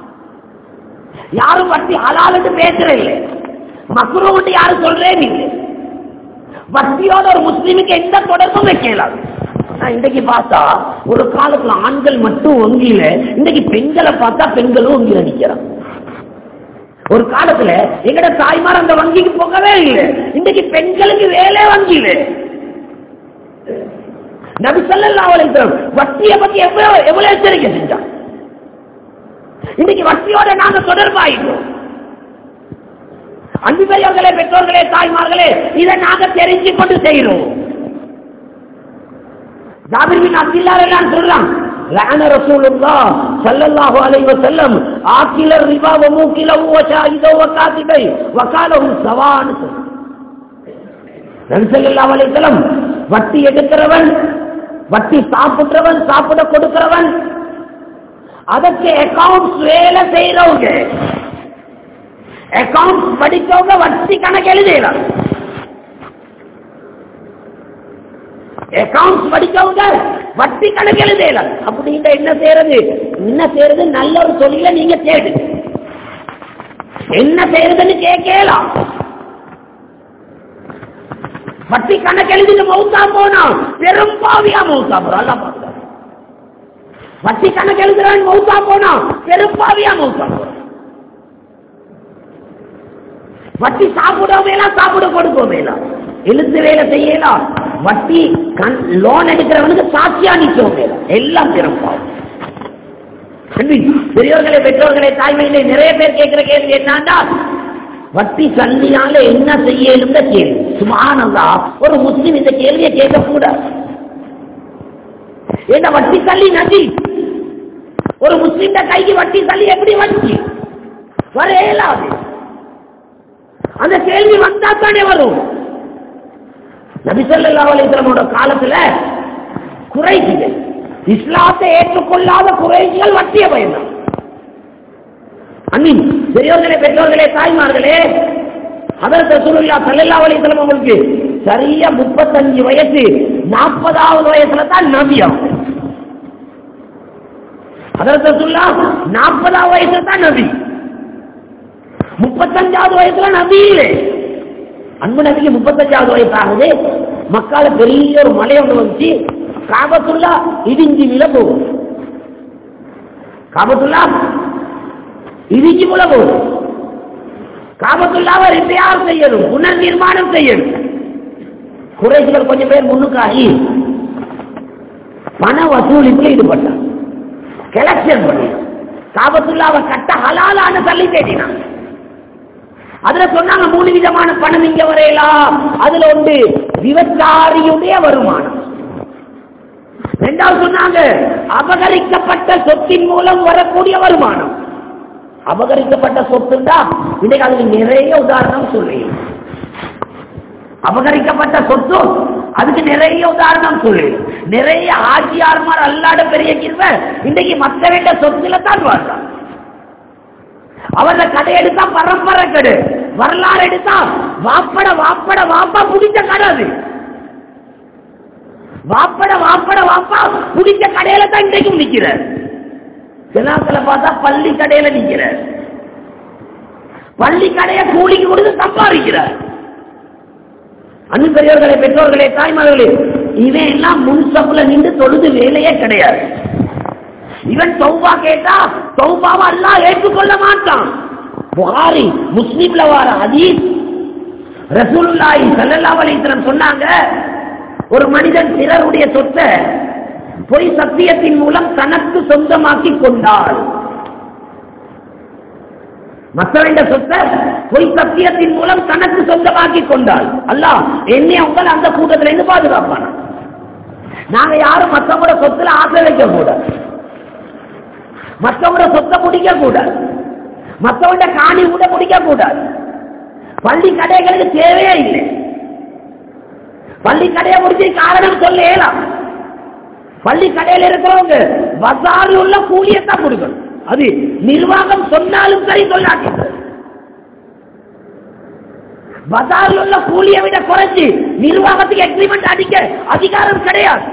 யாரும் வட்டி ஹலாலுன்னு பேசுற இல்லை மக்ரூன்னு யாரும் சொல்றேன் இல்லை வட்டியோட ஒரு முஸ்லீமுக்கு எந்த தொடர்பும் வைக்கலாம் நான் இன்றைக்கு பார்த்தா ஒரு காலத்துல ஆண்கள் மட்டும் வங்கியில இன்றைக்கு பெண்களை பார்த்தா பெண்களும் வங்கியில நிக்கிறான் ஒரு காலத்துல எங்கட தாய்மார் அந்த வங்கிக்கு போகவே இல்லை இன்றைக்கு பெண்களுக்கு வேலை வங்கியில நபி ஸல்லல்லாஹு அலைஹி வஸல்லம் வட்டியை பத்தி எவ்வளவு எவ்வளவு எச்சரிக்கை செஞ்சான் இன்னைக்கு வட்டியோட நாங்க தொடர்பாயிட்டோம் அன்பு பெரியவர்களே பெற்றோர்களே தாய்மார்களே இதை நாங்க தெரிஞ்சு கொண்டு செய்யறோம் ஜாபிர் பின் அப்துல்லா எல்லாம் சொல்றான் لعن رسول الله صلى الله عليه وسلم آكل الربا وموكله وشاهده وكاتبه وقاله سواء நபி ஸல்லல்லாஹு அலைஹி வஸல்லம் வட்டி எடுக்கிறவன் வட்டி சாப்பிடுறவன் சாப்பிட கொடுக்கிறவன் அதற்கு அக்கவுண்ட்ஸ் வேலை செய்யறவங்க அக்கவுண்ட்ஸ் படிச்சவங்க வட்டி கணக்கு எழுதலாம் அக்கவுண்ட்ஸ் படிச்சவங்க வட்டி கணக்கு எழுதலாம் அப்படின்ற என்ன செய்யறது என்ன செய்யறது நல்ல ஒரு தொழில நீங்க தேடு என்ன செய்யறதுன்னு கேட்கலாம் வட்டி கணக்கு எழுதிட்டு மௌத்தா போனா பெரும்பாவியா மௌத்தா போறோம் அதான் பாக்குறாங்க வட்டி கணக்கு எழுதுறவன் மௌத்தா போனா பெரும்பாவியா மௌத்தா போறான் வட்டி சாப்பிடவே எல்லாம் சாப்பிட கொடுக்கவே எல்லாம் எழுத்து வேலை செய்யலாம் வட்டி கண் லோன் எடுக்கிறவனுக்கு சாட்சியா நிச்சயம் வேலை எல்லாம் திறப்பாகும் பெரியவர்களே பெற்றோர்களே தாய்மையிலே நிறைய பேர் கேட்கிற கேள்வி என்னன்னா வட்டி சல்லியால என்ன செய்யலும் கேள்வி சுமானந்தா ஒரு முஸ்லிம் இந்த கேள்வியை கேட்கக்கூடாது என்ன வட்டி சல்லி நதி ஒரு முஸ்லிம் கைக்கு வட்டி சல்லி எப்படி வட்டி வர இயலாது அந்த கேள்வி வந்தா தானே வரும் நபிசல்லா அலிஸ்லமோட காலத்துல குறைசிகள் இஸ்லாத்தை ஏற்றுக்கொள்ளாத குறைசிகள் வட்டிய பயந்தான் அன்னின் பெரியோர்களே பெற்றோர்களே தாய்மார்களே அதற்கு சுருல்லா சல்லல்லா அலிஸ்லம் அவங்களுக்கு சரியா முப்பத்தஞ்சு வயசு நாற்பதாவது வயசுல தான் நபியம் அதற்கு சொல்லா நாற்பதாவது வயசுல தான் நபி முப்பத்தஞ்சாவது வயசுல நபி இல்லை அன்பு நபிக்கு முப்பத்தஞ்சாவது வயசு ஆகுது மக்கால பெரிய ஒரு மலை ஒன்று வந்துச்சு காபத்துல்லா இடிஞ்சி விழ போகும் காபத்துல்லா இடிஞ்சி விழ போகும் காபத்துல்லாவை ரிப்பேர் செய்யணும் புனர் நிர்மாணம் செய்யணும் குறைசிகள் கொஞ்சம் பேர் முன்னுக்காகி பண வசூலிப்புல ஈடுபட்டான் கலெக்ஷன் பண்ணி காபத்துல்லாவை கட்ட ஹலாலான தள்ளி தேடினான் அதுல சொன்னாங்க மூணு விதமான பணம் இங்க வரையலாம் அதுல ஒன்று விவசாரியுடைய வருமானம் ரெண்டாவது சொன்னாங்க அபகரிக்கப்பட்ட சொத்தின் மூலம் வரக்கூடிய வருமானம் அபகரிக்கப்பட்ட சொத்துண்டா இன்னைக்கு அதுக்கு நிறைய உதாரணம் சொல்லி அபகரிக்கப்பட்ட சொத்து அதுக்கு நிறைய உதாரணம் சொல்லு நிறைய ஆட்சியார்மார் அல்லாட பெரிய கிருவ இன்னைக்கு மற்ற வேண்ட சொத்துல தான் வாழ்றான் அவர கடை எடுத்தா பரம்பரை கடை வரலாறு எடுத்தா வாப்பட வாப்பட வாப்பா புடிச்ச கடை அது வாப்பட வாப்பட வாப்பா புடிச்ச கடையில தான் இன்றைக்கும் நிக்கிறார் ஜனாக்களை பார்த்தா பள்ளி கடையில நிக்கிறார் பள்ளி கடையை கூலிக்கு கொடுத்து சம்பாதிக்கிறார் அன்பு பெரியவர்களே பெற்றோர்களே தாய்மார்களே இவன் எல்லாம் முன்சப்புல நின்று தொழுது வேலையே கிடையாது இவன் தௌபா கேட்டா தௌபாவை எல்லாம் ஏற்றுக்கொள்ள மாட்டான் புகாரி முஸ்லீம்ல வார ஹதீஸ் ரசூலுல்லாஹி ஸல்லல்லாஹு அலைஹி வஸல்லம் சொன்னாங்க ஒரு மனிதன் பிறருடைய சொத்தை பொய் சத்தியத்தின் மூலம் தனக்கு சொந்தமாக்கி கொண்டாள் மற்றவண்ட சொத்தை பொய் சத்தியத்தின் மூலம் தனக்கு சொந்தமாக்கி கொண்டாள் அல்லாஹ் என்னை உங்களை அந்த கூட்டத்துல இருந்து பாதுகாப்பான நாங்க யாரும் மற்றவங்களோட சொத்துல ஆசை வைக்க கூடாது மற்றவங்களோட சொத்தை முடிக்க கூடாது மற்றவங்க காணி கூட முடிக்க கூடாது பள்ளி கடைகளுக்கு தேவையே இல்லை பள்ளி கடையை முடிச்சு காரணம் சொல்ல இயலாம் பள்ளி கடையில் இருக்கிறவங்க பசாரில் உள்ள கூலியத்தான் கொடுக்கணும் அது நிர்வாகம் சொன்னாலும் சரி சொல்லாட்டி பசாரில் உள்ள கூலியை விட குறைச்சு நிர்வாகத்துக்கு எக்ரிமெண்ட் அடிக்க அதிகாரம் கிடையாது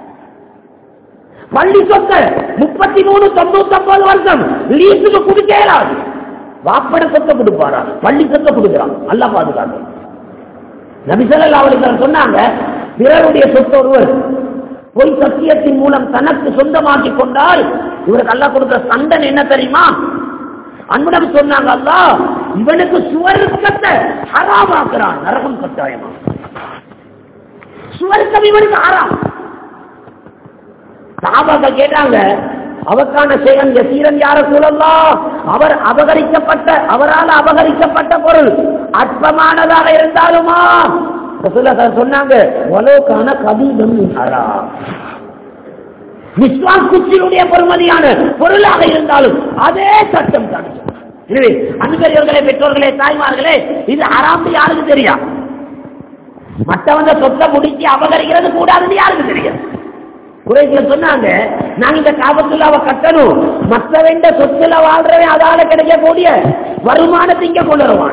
பள்ளி சொத்தை முப்பத்தி மூணு தொண்ணூத்தி ஒன்பது வருஷம் லீஸுக்கு கொடுக்க இயலாது வாப்பட சொத்தை கொடுப்பாரா பள்ளி சொத்தை கொடுக்கிறான் நல்லா பாதுகாக்க நபிசல்லா அவர்கள் சொன்னாங்க பிறருடைய சொத்து ஒருவர் பொய் சத்தியத்தின் மூலம் தனக்கு சொந்தமாக்கி கொண்டால் இவருக்கு அல்லா கொடுக்கிற சண்டன் என்ன தெரியுமா அன்புடன் சொன்னாங்க அல்லா இவனுக்கு சுவர்க்கத்தை ஹராமாக்குறான் நரகம் கட்டாயமா சுவர்க்கம் இவனுக்கு ஹராம் சாபாக்கள் கேட்டாங்க அவக்கான செயல் சீரன் யார சூழல்லாம் அவர் அபகரிக்கப்பட்ட அவரால் அபகரிக்கப்பட்ட பொருள் அற்பமானதாக இருந்தாலுமா சொன்னாங்க ஒலோக்கான கதீபம் விஸ்வாஸ் குச்சியுடைய பொறுமதியான பொருளாக இருந்தாலும் அதே சட்டம் தான் எனவே அன்பர்களே பெற்றோர்களே தாய்மார்களே இது அறாந்து யாருக்கு தெரியா மற்றவங்க சொத்தை முடிச்சு அபகரிக்கிறது கூடாதுன்னு யாருக்கு தெரியும் குறைகளை சொன்னாங்க நாங்க இந்த காபத்துள்ளாவை கட்டணும் மற்ற வேண்ட சொத்துல வாழ்றவன் அதால கிடைக்கக்கூடிய வருமானத்தை இங்க கொண்டு வருவான்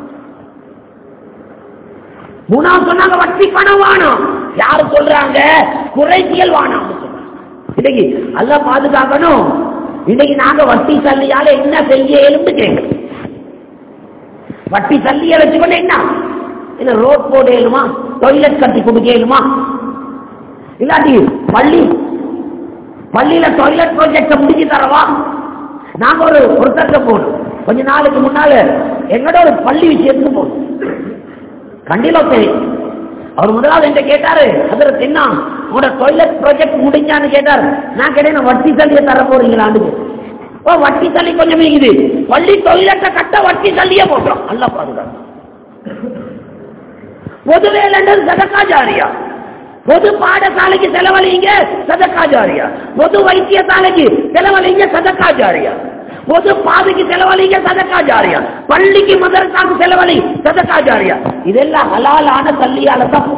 மூணாவது சொன்னாங்க வட்டி பணம் வாணும் யாரு சொல்றாங்க குறைசியல் வானம் இன்னைக்கு அல்ல பாதுகாக்கணும் இன்னைக்கு நாங்க வட்டி சல்லியால என்ன செய்ய எலும்பு கேட்கணும் வட்டி சல்லிய வச்சுக்கொண்டு என்ன என்ன ரோட் போட இயலுமா டொய்லெட் கட்டி கொடுக்க இயலுமா இல்லாட்டி பள்ளி பள்ளியில டாய்லெட் ப்ராஜெக்ட முடிச்சு தரவா நாங்க ஒரு ஒருத்தருக்கு போகணும் கொஞ்ச நாளுக்கு முன்னால எங்கட ஒரு பள்ளி விஷயத்துக்கு போகணும் கண்டில தெரியும் அவர் முதலாவது என்கிட்ட கேட்டாரு அதில் என்ன உங்களோட டொய்லெட் ப்ராஜெக்ட் முடிஞ்சான்னு கேட்டார் நான் கேட்டேன் வட்டி தள்ளிய தர போறீங்களான்னு ஓ வட்டி தள்ளி கொஞ்சம் இருக்குது பள்ளி டொய்லெட்டை கட்ட வட்டி தள்ளியே போட்டோம் நல்லா பாதுகாப்பு பொது வேலைன்றது சதக்கா ஜாரியா பொது பாடசாலைக்கு செலவழிங்க சதக்கா ஜாரியா பொது வைத்தியசாலைக்கு செலவழிங்க சதக்கா ஜாரியா பொது பாதைக்கு செலவழிங்க சதக்கா ஜாரியா பள்ளிக்கு மதரசாக்கு செலவழி சதக்கா ஜாரியா இதெல்லாம் ஹலாலான தள்ளியால தான்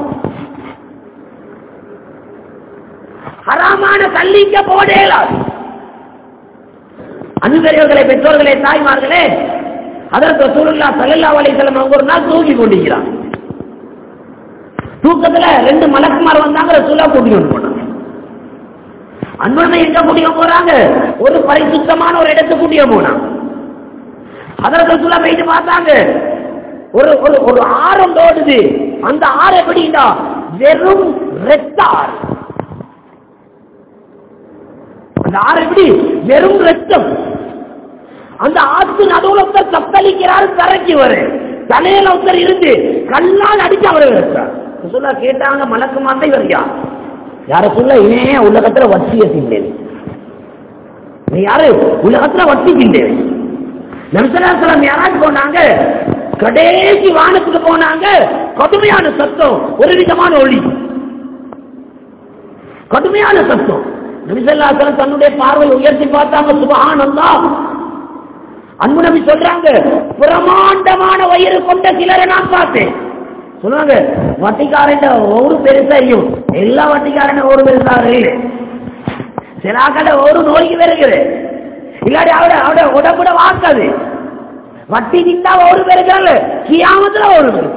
ஹராமான தள்ளிக்க போடேலாது அன்பெரியவர்களே பெற்றோர்களே தாய்மார்களே அதற்கு சூழல்லா சல்லல்லா அலைஹிஸ்ஸலாம் அவங்க ஒரு நாள் தூங்கி கொண்டிருக்கிறார் தூக்கத்துல ரெண்டு மலக்குமார் வந்தாங்க ரசூலா கூட்டிட்டு போனாங்க அன்புமே எங்க கூட்டிய போறாங்க ஒரு பரிசுத்தமான ஒரு இடத்துக்கு கூட்டிய போனாங்க அதற்கு ரசூலா போயிட்டு பார்த்தாங்க ஒரு ஒரு ஒரு ஆரம் ஓடுது அந்த ஆறு எப்படின்னா வெறும் ரெத்தார் அந்த ஆறு எப்படி வெறும் ரத்தம் அந்த ஆத்து நடுவுல ஒருத்தர் தத்தளிக்கிறார் தரைக்கு வரு தலையில ஒருத்தர் இருந்து கல்லால் அடிச்சு அவரை வைத்தார் சொல்ல கேட்டாங்க மலக்கு மாத்த இவர் யார் யார சொல்ல ஏன் உலகத்துல வட்டிய திண்டேன் நீ யாரு உலகத்துல வட்டி திண்டேன் நம்சலாசலம் யாராவது போனாங்க கடைசி வானத்துக்கு போனாங்க கடுமையான சத்தம் ஒரு விதமான ஒளி கடுமையான சத்தம் நபிசல்லாசலம் தன்னுடைய பார்வை உயர்த்தி பார்த்தாங்க சுபஹானந்தா அன்பு நபி சொல்றாங்க பிரமாண்டமான வயிறு கொண்ட சிலரை நான் பார்த்தேன் சொன்னாங்க வட்டிக்காரன் ஒரு பெருசாயும் எல்லா வட்டிக்காரன் ஒரு பெருசாக இல்லை சில கடை ஒரு நோய்க்கு வருகிறது இல்லாடி அவட அவட உடம்புட வாக்காது வட்டி நின்றா ஒரு பெருக்கிறல்ல கியாமத்துல ஒரு பெரு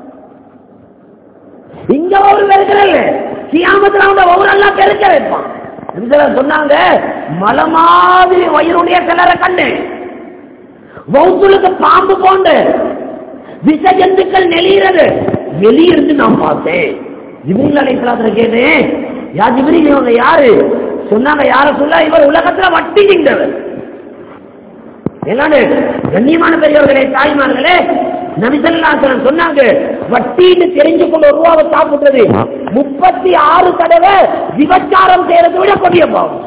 இங்க ஒரு பெருக்கிறல்ல கியாமத்துல அவட ஒவ்வொரு பெருக்க வைப்பான் இதுல சொன்னாங்க மலை மாதிரி வயிறுடைய சிலரை கண்ணு வௌத்துலுக்கு பாம்பு போண்டு விஷ ஜந்துக்கள் நெளிகிறது வெளியிருந்து நான் பார்த்தேன் ஜிபிரில் அலைக்கலாத்துல கேட்டேன் யா ஜிபிரில் இவங்க யாரு சொன்னாங்க யார சொல்ல இவர் உலகத்துல வட்டி நின்றவர் எல்லாரு கண்ணியமான பெரியவர்களே தாய்மார்களே நபிசல்லாசனம் சொன்னாங்க வட்டின்னு தெரிஞ்சு கொண்டு ஒரு ரூபாவை சாப்பிடுறது முப்பத்தி ஆறு தடவை விபச்சாரம் செய்யறதை விட கொடிய பாவம்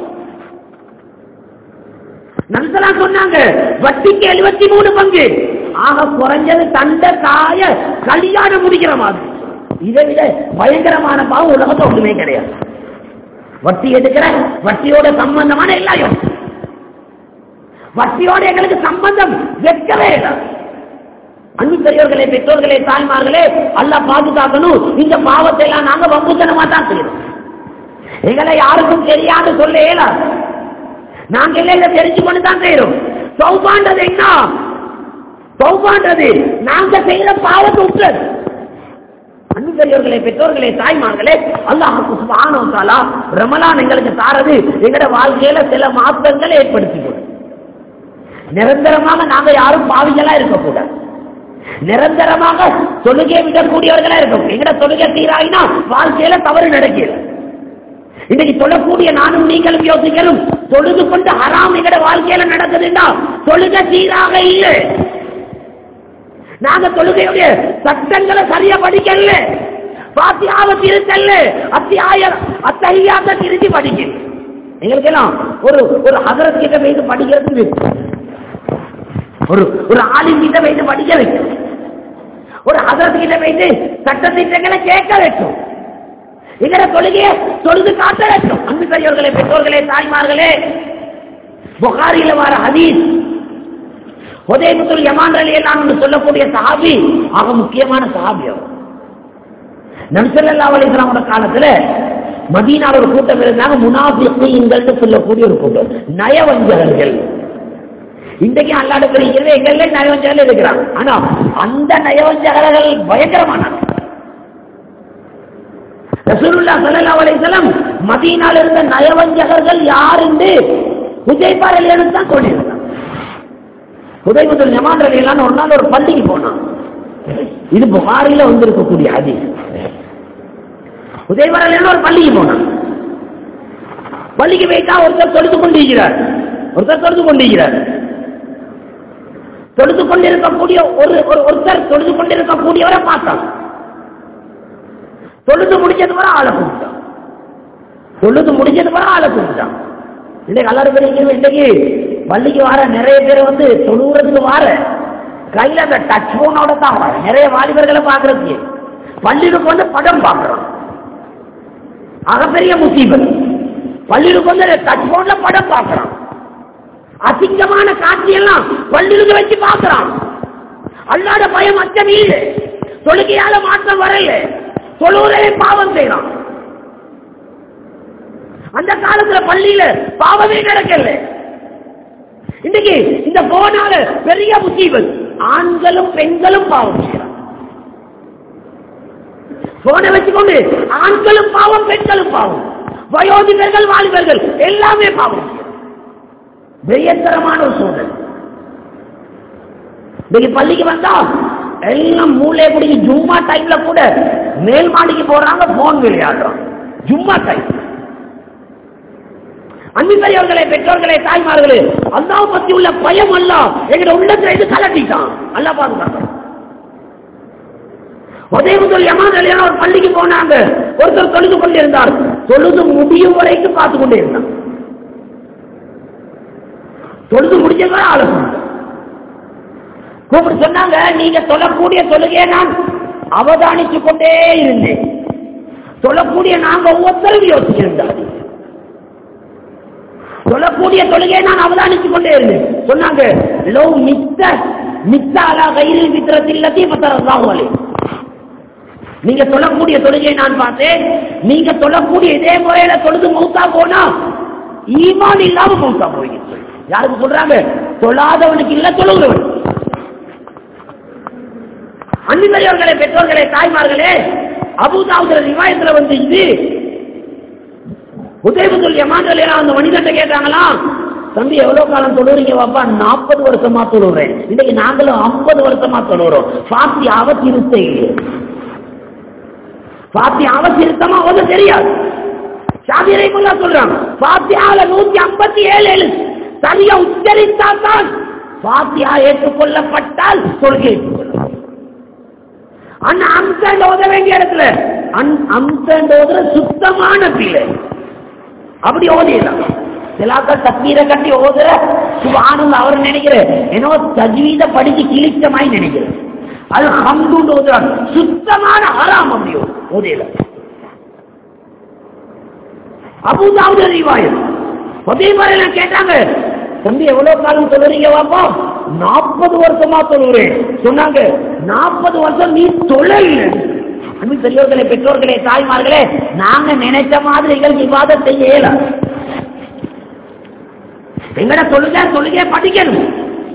நன்சலா சொன்னாங்க வட்டிக்கு எழுபத்தி மூணு பங்கு ஆக குறைஞ்சது தண்ட தாய கல்யாணம் முடிக்கிற மாதிரி இதை விட பயங்கரமான பாவம் உலகத்தை ஒண்ணுமே கிடையாது வட்டி எடுக்கிற வட்டியோட சம்பந்தமான எல்லாரும் வட்டியோட எங்களுக்கு சம்பந்தம் வைக்கவே இல்லை அன்பு பெரியவர்களே பெற்றோர்களே தாய்மார்களே அல்ல பாதுகாக்கணும் இந்த பாவத்தை எல்லாம் நாங்க வம்புத்தனமா தான் செய்யணும் எங்களை யாருக்கும் தெரியாது சொல்ல இயலாது நாங்க எல்லாம் தெரிஞ்சு கொண்டு தான் செய்யறோம் சௌபான்றது என்ன சௌபான்றது நாங்க செய்யற பாவத்தை விட்டுறது அன்பு பெரியவர்களே பெற்றோர்களே தாய்மார்களே அல்லாஹுக்கு சுபானம் தாலா ரமலான் எங்களுக்கு தாரது எங்கட வாழ்க்கையில சில மாற்றங்களை ஏற்படுத்திக்கணும் நிரந்தரமாக நாங்க யாரும் பாவிகளா இருக்கக்கூடாது நிரந்தரமாக தொழுகை விடக்கூடியவர்களா இருக்கும் எங்கட தொழுகை தீராயினா வாழ்க்கையில தவறு நடக்கிறது இன்னைக்கு சொல்லக்கூடிய நானும் நீங்களும் யோசிக்கணும் தொழுது கொண்டு ஹராம் எங்கட வாழ்க்கையில நடக்குதுன்னா தொழுகை சீராக இல்லை நாங்க தொழுகையுடைய சட்டங்களை சரியா படிக்கல பாத்தியாவ திருத்தல்ல அத்தியாய அத்தகையாத்த திருத்தி படிக்கணும் எங்களுக்கு எல்லாம் ஒரு ஒரு ஹதரத் கிட்ட வைத்து படிக்கிறது ஒரு ஒரு ஆலிம் கிட்ட வைத்து படிக்க வைக்கும் ஒரு ஹதரத் கிட்ட வைத்து சட்ட திட்டங்களை கேட்க வைக்கும் எங்கட தொழுகைய தொழுது காட்ட வைக்கும் அன்பு பெரியவர்களே பெற்றோர்களே தாய்மார்களே புகாரில வர ஹதீஸ் உதயமுத்தூர் யமான் அலி எல்லாம் சொல்லக்கூடிய சஹாபி ஆக முக்கியமான சஹாபி அவர் நம்சல்லா அலிஸ்லாமோட காலத்துல மதீனால ஒரு கூட்டம் இருந்தாங்க முனாபிகள் சொல்லக்கூடிய ஒரு கூட்டம் நயவஞ்சகர்கள் இன்றைக்கு அல்லாடு பிரிக்கிறது எங்கள்ல நயவஞ்சகர்கள் இருக்கிறாங்க ஆனா அந்த நயவஞ்சகர்கள் பயங்கரமான ரசூலுல்லா ஸல்லல்லாஹு அலைஹி வஸல்லம் மதீனால இருந்த நயவஞ்சகர்கள் யார் என்று ஹுதைபார் அலியனுக்கு தான் சொல்லியிருந்தாங்க ஹுதைபத்துல் யமான் ரலியல்லாஹு ஒரு நாள் ஒரு பள்ளிக்கு போனான் இது புகாரில வந்திருக்கக்கூடிய ஹதீஸ் உதயவர் அலியன் ஒரு பள்ளிக்கு போனான் பள்ளிக்கு போயிட்டா ஒருத்தர் தொழுது கொண்டிருக்கிறார் ஒருத்தர் தொழுது கொண்டிருக்கிறார் தொழுது கொண்டிருக்கக்கூடிய ஒரு ஒரு- ஒருத்தர் தொழுது கொண்டிருக்கக்கூடியவரை பார்த்தான் தொழுது முடிஞ்சது வர ஆளை கூப்பிட்டான் தொழுது முடிஞ்சது வர ஆளை கூப்பிட்டான் இன்னைக்கு எல்லாரும் பேர் இங்க இன்னைக்கு பள்ளிக்கு வர நிறைய பேர் வந்து தொழுகிறதுக்கு வார கையில அந்த டச் போனோட தான் வர நிறைய வாலிபர்களை பாக்குறதுக்கு பள்ளிக்கு வந்து படம் பார்க்கிறோம் அகப்பெரிய முசீபத் பள்ளிக்கு வந்து டச் போன்ல படம் பார்க்கிறோம் அசிங்கமான காட்சியெல்லாம் பள்ளிக்கு வச்சு பார்க்கிறான் அல்லாத பயம் அச்சம் இல்லை தொழுகையால மாற்றம் வரல தொழுவரே பாவம் செய்யறான் அந்த காலத்துல பள்ளியில பாவமே நடக்கல இன்னைக்கு இந்த போனால பெரிய முசீபத் ஆண்களும் பெண்களும் பாவம் செய்யறான் போனை வச்சுக்கொண்டு ஆண்களும் பாவம் பெண்களும் பாவம் வயோதிகர்கள் வாலிபர்கள் எல்லாமே பாவம் செய்யறான். பயங்கரமான ஒரு சூழல் இன்னைக்கு பள்ளிக்கு வந்தா எல்லாம் மூளை பிடிச்சி ஜும்மா டைம்ல கூட மேல் மாடிக்கு போறாங்க போன் விளையாடுறோம் ஜும்மா டைம் அன்பு பெரியவர்களே பெற்றோர்களே தாய்மார்களே அல்லாஹ் பத்தி உள்ள பயம் அல்ல எங்க உள்ளத்துல இது கலட்டிட்டான் அல்லா பாதுகாக்க உதய முதல் யமான ஒரு பள்ளிக்கு போனாங்க ஒருத்தர் தொழுது கொண்டிருந்தார் தொழுது முடியும் வரைக்கும் பார்த்து கொண்டே இருந்தார் தொழுது முடிஞ்சவரை ஆலோசனை கூப்பிட்டு சொன்னாங்க நீங்க சொல்லக்கூடிய தொழுகையை நான் அவதானிச்சு கொண்டே இருந்தேன் சொல்லக்கூடிய நாங்க ஒவ்வொருத்தரும் யோசிச்சிருந்தார் சொல்லக்கூடிய தொழுகையை நான் அவதானிச்சு கொண்டே இருந்தேன் சொன்னாங்க லோ மித்த மித்த அலா கையில் மித்திரத்தில் பத்தரதாவலே நீங்க சொல்லக்கூடிய தொழுகையை நான் பார்த்தேன் நீங்க சொல்லக்கூடிய இதே முறையில தொழுது மௌத்தா போனா ஈமான் இல்லாம மௌத்தா போயிடுச்சு யாருக்கு சொல்றாங்க தொழாதவனுக்கு இல்ல தொழுகிறவன் அன்பிலையவர்களே பெற்றோர்களே தாய்மார்களே அபுதாவுல ரிவாயத்துல வந்து இது உதயபுத்தல் யமான்கள் எல்லாம் அந்த மனிதன் கேட்டாங்களாம் தம்பி எவ்வளவு காலம் தொழுறீங்க பாப்பா நாற்பது வருஷமா தொழுறேன் இன்னைக்கு நாங்களும் ஐம்பது வருஷமா தொழுறோம் பாத்தி அவசிருத்த இல்லையே பாத்தி அவசிருத்தமா ஓத தெரியாது சாதிரை முல்லா சொல்றாங்க பாத்தியால நூத்தி ஐம்பத்தி ஏழு எழுத்து சரியா உச்சரித்தால் தான் பாத்தியா ஏற்றுக்கொள்ளப்பட்டால் தொழுகை ஏற்றுக்கொள்ளப்படும் அண்ணா அம்சண்ட் ஓத வேண்டிய இடத்துல அம்சண்ட் ஓதுற சுத்தமான பிள்ளை அப்படி ஓதிடலாம் சிலாக்கள் தப்பீரை கட்டி ஓதுற சுபானு அவர் நினைக்கிற என்னோ தஜ்வீத படிச்சு கிழிச்சமாய் நினைக்கிற அது ஹம்துண்டு ஓதுறாங்க சுத்தமான ஹராம் அப்படி ஓதிடலாம் அபுதாவது அறிவாயம் அதே மாதிரி கேட்டாங்க தம்பி எவ்வளவு காலம் சொல்லுறீங்க வாப்பா நாற்பது வருஷமா சொல்லுறேன் சொன்னாங்க நாற்பது வருஷம் நீ தொழில் அன்பு பெரியோர்களே பெற்றோர்களே தாய்மார்களே நாங்க நினைச்ச மாதிரி எங்களுக்கு விவாதம் செய்ய இயலாது எங்கட தொழுக தொழுகை படிக்கணும்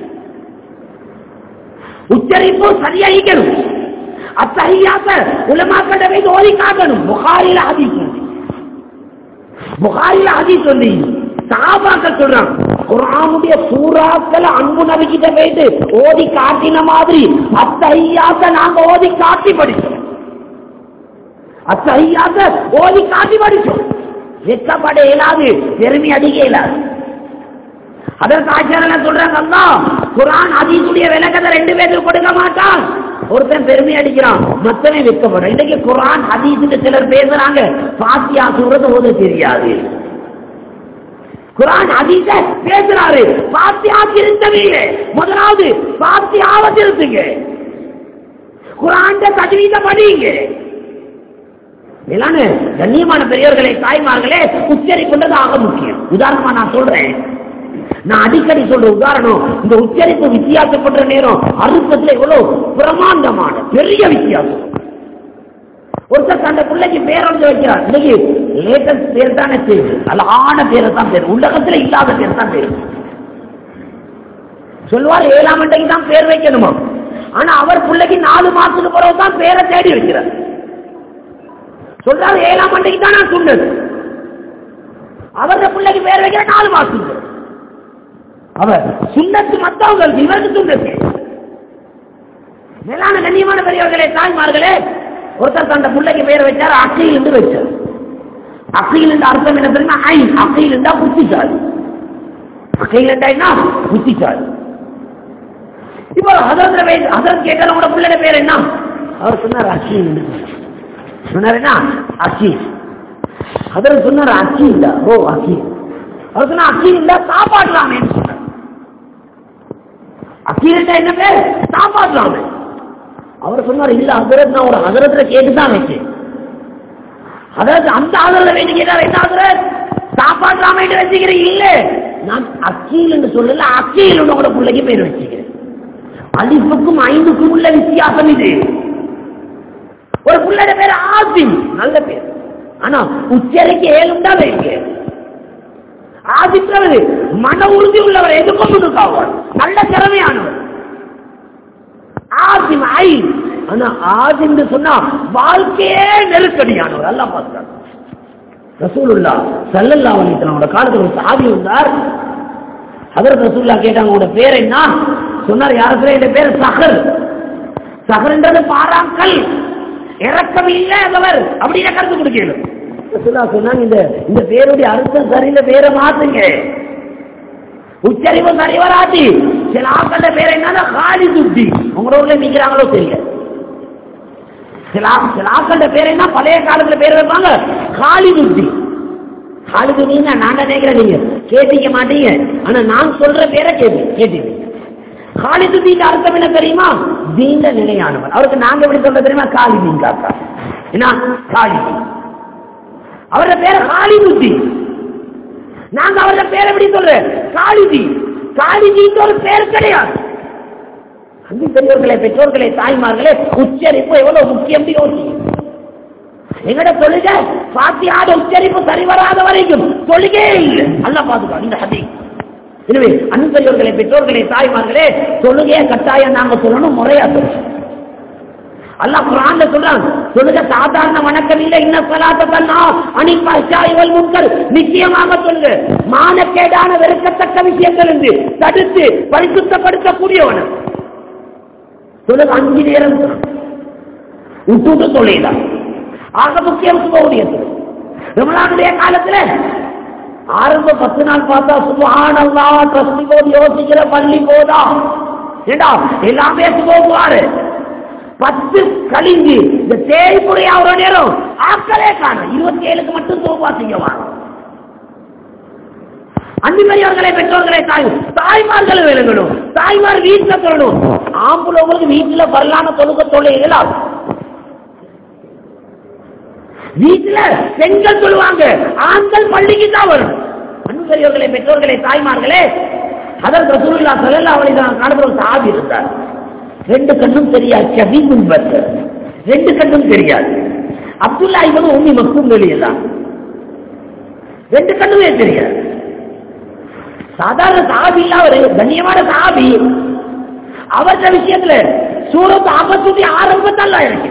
உச்சரிப்பு சரியா ஈக்கணும் அத்தகையாக்க உலமாக்கட வைத்து ஓதி காட்டணும் புகாரில ஹதீஸ் புகாரில ஹதீஸ் சொல்லி சகாபாக்கள் சொல்றாங்க குரானுடைய சூறாக்களை அன்பு நபிக்கிட்ட போயிட்டு ஓதி காட்டின மாதிரி அத்தகையாக்க நாங்க ஓதி காட்டி படிச்சோம் அத்தகையாக ஓதி காட்டி படிச்சோம் வெக்கப்பட இயலாது பெருமை அடிக்க இயலாது அதற்கு ஆச்சாரம் சொல்றாங்க அல்லா குரான் அதீசுடைய விளக்கத்தை ரெண்டு பேருக்கு கொடுக்க மாட்டான் ஒருத்தன் பெருமை அடிக்கிறான் மத்தனை வெக்கப்படுறான் இன்னைக்கு குரான் ஹதீஸுக்கு சிலர் பேசுறாங்க பாத்தியா சூரத்தை ஓத தெரியாது குரான் ஹதீஸ பேசுறாரு பாத்தியா திருத்தவே இல்லை முதலாவது பாத்தியாவை திருத்துங்க குரான் தஜ்வீத படிங்க மேலான கண்ணியமான பெரியவர்களே தாய்மார்களே உச்சரிப்புன்றது ஆக முக்கியம் உதாரணமா நான் சொல்றேன் நான் அடிக்கடி சொல்ற உதாரணம் இந்த உச்சரிப்பு வித்தியாசப்படுற நேரம் அறுப்பதுல எவ்வளவு பிரமாண்டமான பெரிய வித்தியாசம் ஒருத்தர் தந்த பிள்ளைக்கு பேர் வந்து வைக்கிறார் இன்னைக்கு லேட்டஸ்ட் பேர் தானே பேரு அழகான பேரை தான் பேர் உலகத்துல இல்லாத பேர் தான் பேரு சொல்லுவார் ஏழாம் அண்டைக்கு தான் பேர் வைக்கணுமா ஆனா அவர் பிள்ளைக்கு நாலு மாசத்துக்கு பிறகு தான் பேரை தேடி வைக்கிறார் சொல்றாரு ஏழாம் அண்டைக்கு தான் நான் சொன்னது அவருடைய பிள்ளைக்கு பேர் வைக்கிற நாலு மாசத்துக்கு அவர் சுண்ணத்து மத்தவங்களுக்கு இவருக்கு சுண்ணத்து மேலான கண்ணியமான பெரியவர்களே தாய்மார்களே ஒருத்தர் தந்த பிள்ளைக்கு பேர் வச்சார் அக்கையில் இருந்து வச்சார் அக்கையில் இருந்து அர்த்தம் என்ன தெரியுமா ஐ அக்கையில் இருந்தா புத்திசாலி அக்கையில் இருந்தா புத்திசாலி இப்போ அதற்கு அதற்கு கேட்டாலும் கூட பிள்ளைங்க பேர் என்ன அவர் சொன்னார் அக்கையில் இருந்து சொன்னாருன்னா அக்கீல் அவர் சொன்னார் அக்கீல் ஓ அக்கீல் அவர் சொன்னா அக்கீல் இல்ல சாப்பாடுலாமேன்னு சொன்னார் அக்கீல் என்ன பேர் சாப்பாடுலாமே அவர் சொன்னார் இல்ல ஹசரத் நான் ஒரு ஹசரத்துல கேட்டுதான் வச்சேன் அதாவது அந்த ஆதரவு வேண்டி கேட்டார் என்ன ஆதரவு சாப்பாடு ராமாயிட்டு வச்சுக்கிறேன் இல்ல நான் அக்கீல் என்று சொல்லல அக்கீல் உங்களோட பிள்ளைக்கு பேர் வச்சுக்கிறேன் அலிப்புக்கும் ஐந்துக்கும் உள்ள வித்தியாசம் இது ஒரு பிள்ளைட பேர் ஆசிம் நல்ல பேர் ஆனா உச்சரிக்க ஏழுண்டா வைங்க ஆதித்ரவர் மன உறுதி உள்ளவர் எதுக்கும் இருக்காவர் நல்ல திறமையானவர் ஆசிம் ஐ ஆனா ஆசிம் சொன்னா வாழ்க்கையே நெருக்கடியானவர் எல்லாம் பார்க்கிறார் ரசூலுல்லா சல்லல்லா அலித்தனோட காலத்துல ஒரு சாதி வந்தார் அதர் ரசூல்லா கேட்டாங்க உங்களோட பேர் என்ன சொன்னார் யாருக்கு என் பேர் சஹர் சஹர்ன்றது பாராங்கல் இறக்கம் இல்லாதவர் அப்படின்னு கருத்து கொடுக்கணும் ரசூல்லா சொன்னாங்க இந்த இந்த பேருடைய அர்த்தம் சரியில்லை பேரை மாத்துங்க உச்சரிப்பு சரி வராது சில ஆக்கள பேர் என்னன்னா காலி துட்டி உங்களோட ஊர்ல நிக்கிறாங்களோ தெரியல சில ஆ- சில ஆக்கள பேர் என்ன பழைய காலத்துல பேர் வைப்பாங்க காலி துட்டி காலிது நீங்க நான் நினைக்கிறேன் நீங்க கேட்டீங்க மாட்டீங்க ஆனா நான் சொல்ற பேரை கேட்டு கேட்டீங்க காலிது தீங்க அர்த்தம் என்ன தெரியுமா தீண்ட நிலையானவர் அவருக்கு நாங்க எப்படி சொல்ற தெரியுமா காலி தீங்க அக்கா என்ன காலி அவரோட பேர் காலிதுத்தி நாங்க அவரோட பேர் எப்படி சொல்ற காளிதி காளிதிக்கு ஒரு பேர் கிடையாது அன்பு பெரியவர்களே பெற்றோர்களே தாய்மார்களே உச்சரிப்பு எவ்வளவு முக்கியம் யோசிங்க எங்கட தொழுகை பாத்தியாட உச்சரிப்பு சரி வராத வரைக்கும் தொழுகே இல்லை அல்ல பாதுகா இந்த ஹதி எனவே அன்பு பெரியவர்களே பெற்றோர்களே தாய்மார்களே தொழுகைய கட்டாயம் நாங்க சொல்லணும் முறையா சொல்லணும் அல்லாஹ் குர்ஆன்ல சொல்றான் தொழுக சாதாரண வணக்கம் இல்லை இன்ன ஸலாத்த தன்னா அனி பஹ்ஷாய் வல் முன்கர் நிச்சயமாக சொல்லுங்க மானக்கேடான வெறுக்கத்தக்க விஷயங்கள் இருந்து தடுத்து பரிசுத்தப்படுத்தக்கூடியவன் தொழுக அஞ்சு நேரம் விட்டுட்டு தொழிலாம் ஆக முக்கியம் சுபவுடைய தொழில் ரமலானுடைய காலத்துல ஆரம்ப பத்து நாள் பார்த்தா சுபஹானல்லா ட்ரஸ்டி போது யோசிக்கிற பள்ளி போதா ஏண்டா எல்லாமே சுபோகுவாரு பத்து கழிஞ்சு இந்த தேய்முறையா ஒரு நேரம் ஆக்களே காணும் இருபத்தி ஏழுக்கு மட்டும் சோபா செய்யவாங்க அன்புமையவர்களே பெற்றோர்களே தாய் தாய்மார்கள் விளங்கணும் தாய்மார் வீட்டுல சொல்லணும் ஆம்புலவங்களுக்கு வீட்டுல வரலான தொழுக தொழில் இயலாது வீட்டுல பெண்கள் சொல்லுவாங்க ஆண்கள் பள்ளிக்கு தான் வரும் அன்புமையவர்களே பெற்றோர்களே தாய்மார்களே அதற்கு ரசூலுல்லா ஸல்லல்லாஹு அலைஹி வஸல்லம் காலத்துல ஒரு சாபி இருந்தார் ரெண்டு கண்ணும் தெரியாது கவி முன்பத்து ரெண்டு கண்ணும் தெரியாது அப்துல்லா இவனும் உம்மி மக்கும் வெளியெல்லாம் ரெண்டு கண்ணுமே தெரியாது சாதாரண சாபி இல்ல அவரு கண்ணியமான சாபி அவர்த விஷயத்துல சூரத் ஆபத்துடைய ஆரம்பத்தல்ல இருக்கு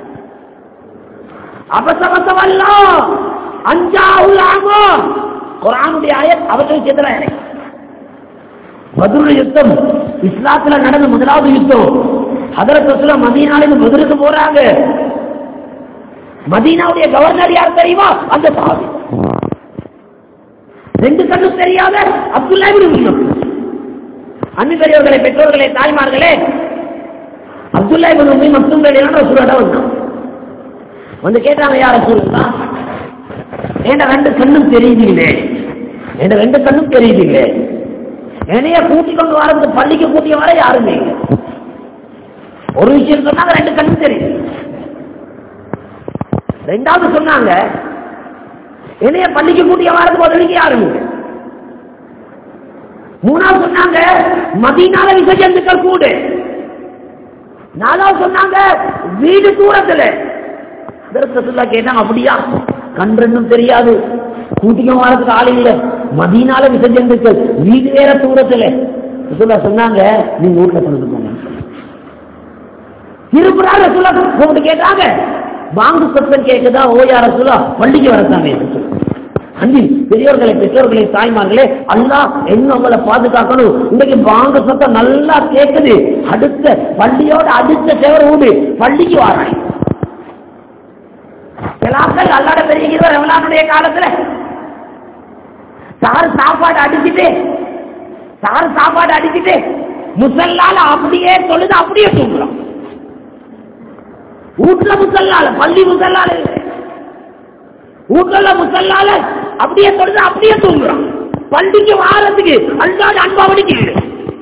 அபசவசவல்லா அஞ்சாவுலாமோ குரானுடைய ஆயத் அவர்த விஷயத்துல இருக்கு பதுரு யுத்தம் இஸ்லாத்துல நடந்த முதலாவது யுத்தம் அதற்கு மதீனால மதுருக்கு போறாங்க மதீனாவுடைய கவர்னர் யார் தெரியுமா அந்த சாவி ரெண்டு கண்ணும் தெரியாத அப்துல்லா முடியும் அன்பு பெரியவர்களே பெற்றோர்களே தாய்மார்களே அப்துல்லா இவன் உண்மை மட்டும் ரசூலோட வந்தான் வந்து கேட்டாங்க யார ரசூலுல்லா ஏண்ட ரெண்டு கண்ணும் தெரியுதுங்களே ஏண்ட ரெண்டு கண்ணும் தெரியுதுங்களே என்னைய கூட்டி கொண்டு வரதுக்கு பள்ளிக்கு கூட்டிய வர யாருமே இல்லை ஒரு விஷயம் சொன்னாங்க ரெண்டு கண்ணும் தெரியுது ரெண்டாவது சொன்னாங்க என்னைய பள்ளிக்கு கூட்டிய வாரத்துக்கு உதவிக்கு யாரும் இல்லை மூணாவது சொன்னாங்க மதியனால விசஜந்துக்கள் கூடு நாலாவது சொன்னாங்க வீடு தூரத்துல அதற்கு கேட்டாங்க அப்படியா கண் ரெண்டும் தெரியாது கூட்டிக்க வாரத்துக்கு ஆள் இல்ல மதியனால விசஜந்துக்கள் வீடு வேற தூரத்துல ரசூல்லா சொன்னாங்க நீங்க வீட்டுல கொண்டு போங்க திருப்புறா ரசூல்லா கூப்பிட்டு கேட்டாங்க வாங்கு சத்தம் கேட்குதா ஓயா ரசூலா பள்ளிக்கு வரத்தாங்க அன்பில் பெரியோர்களை பெற்றோர்களை தாய்மார்களே அல்லா என்ன உங்களை பாதுகாக்கணும் இன்னைக்கு வாங்க சத்தம் நல்லா கேட்குது அடுத்த பள்ளியோட அடுத்த சேவர் ஊடு பள்ளிக்கு வராங்க சிலாக்கள் அல்லாட பெருகிறவர் எவ்வளவுடைய காலத்துல சார் சாப்பாடு அடிச்சுட்டு சார் சாப்பாடு அடிச்சுட்டு முசல்லால அப்படியே தொழுது அப்படியே தூங்குறோம் வீட்டுல முசல்லால பள்ளி முசல்லால இல்ல வீட்டுல முசல்லால அப்படியே தொழுது அப்படியே தூங்குறான் பள்ளிக்கு வாரத்துக்கு அல்லாத அன்பாவடிக்கு இல்லை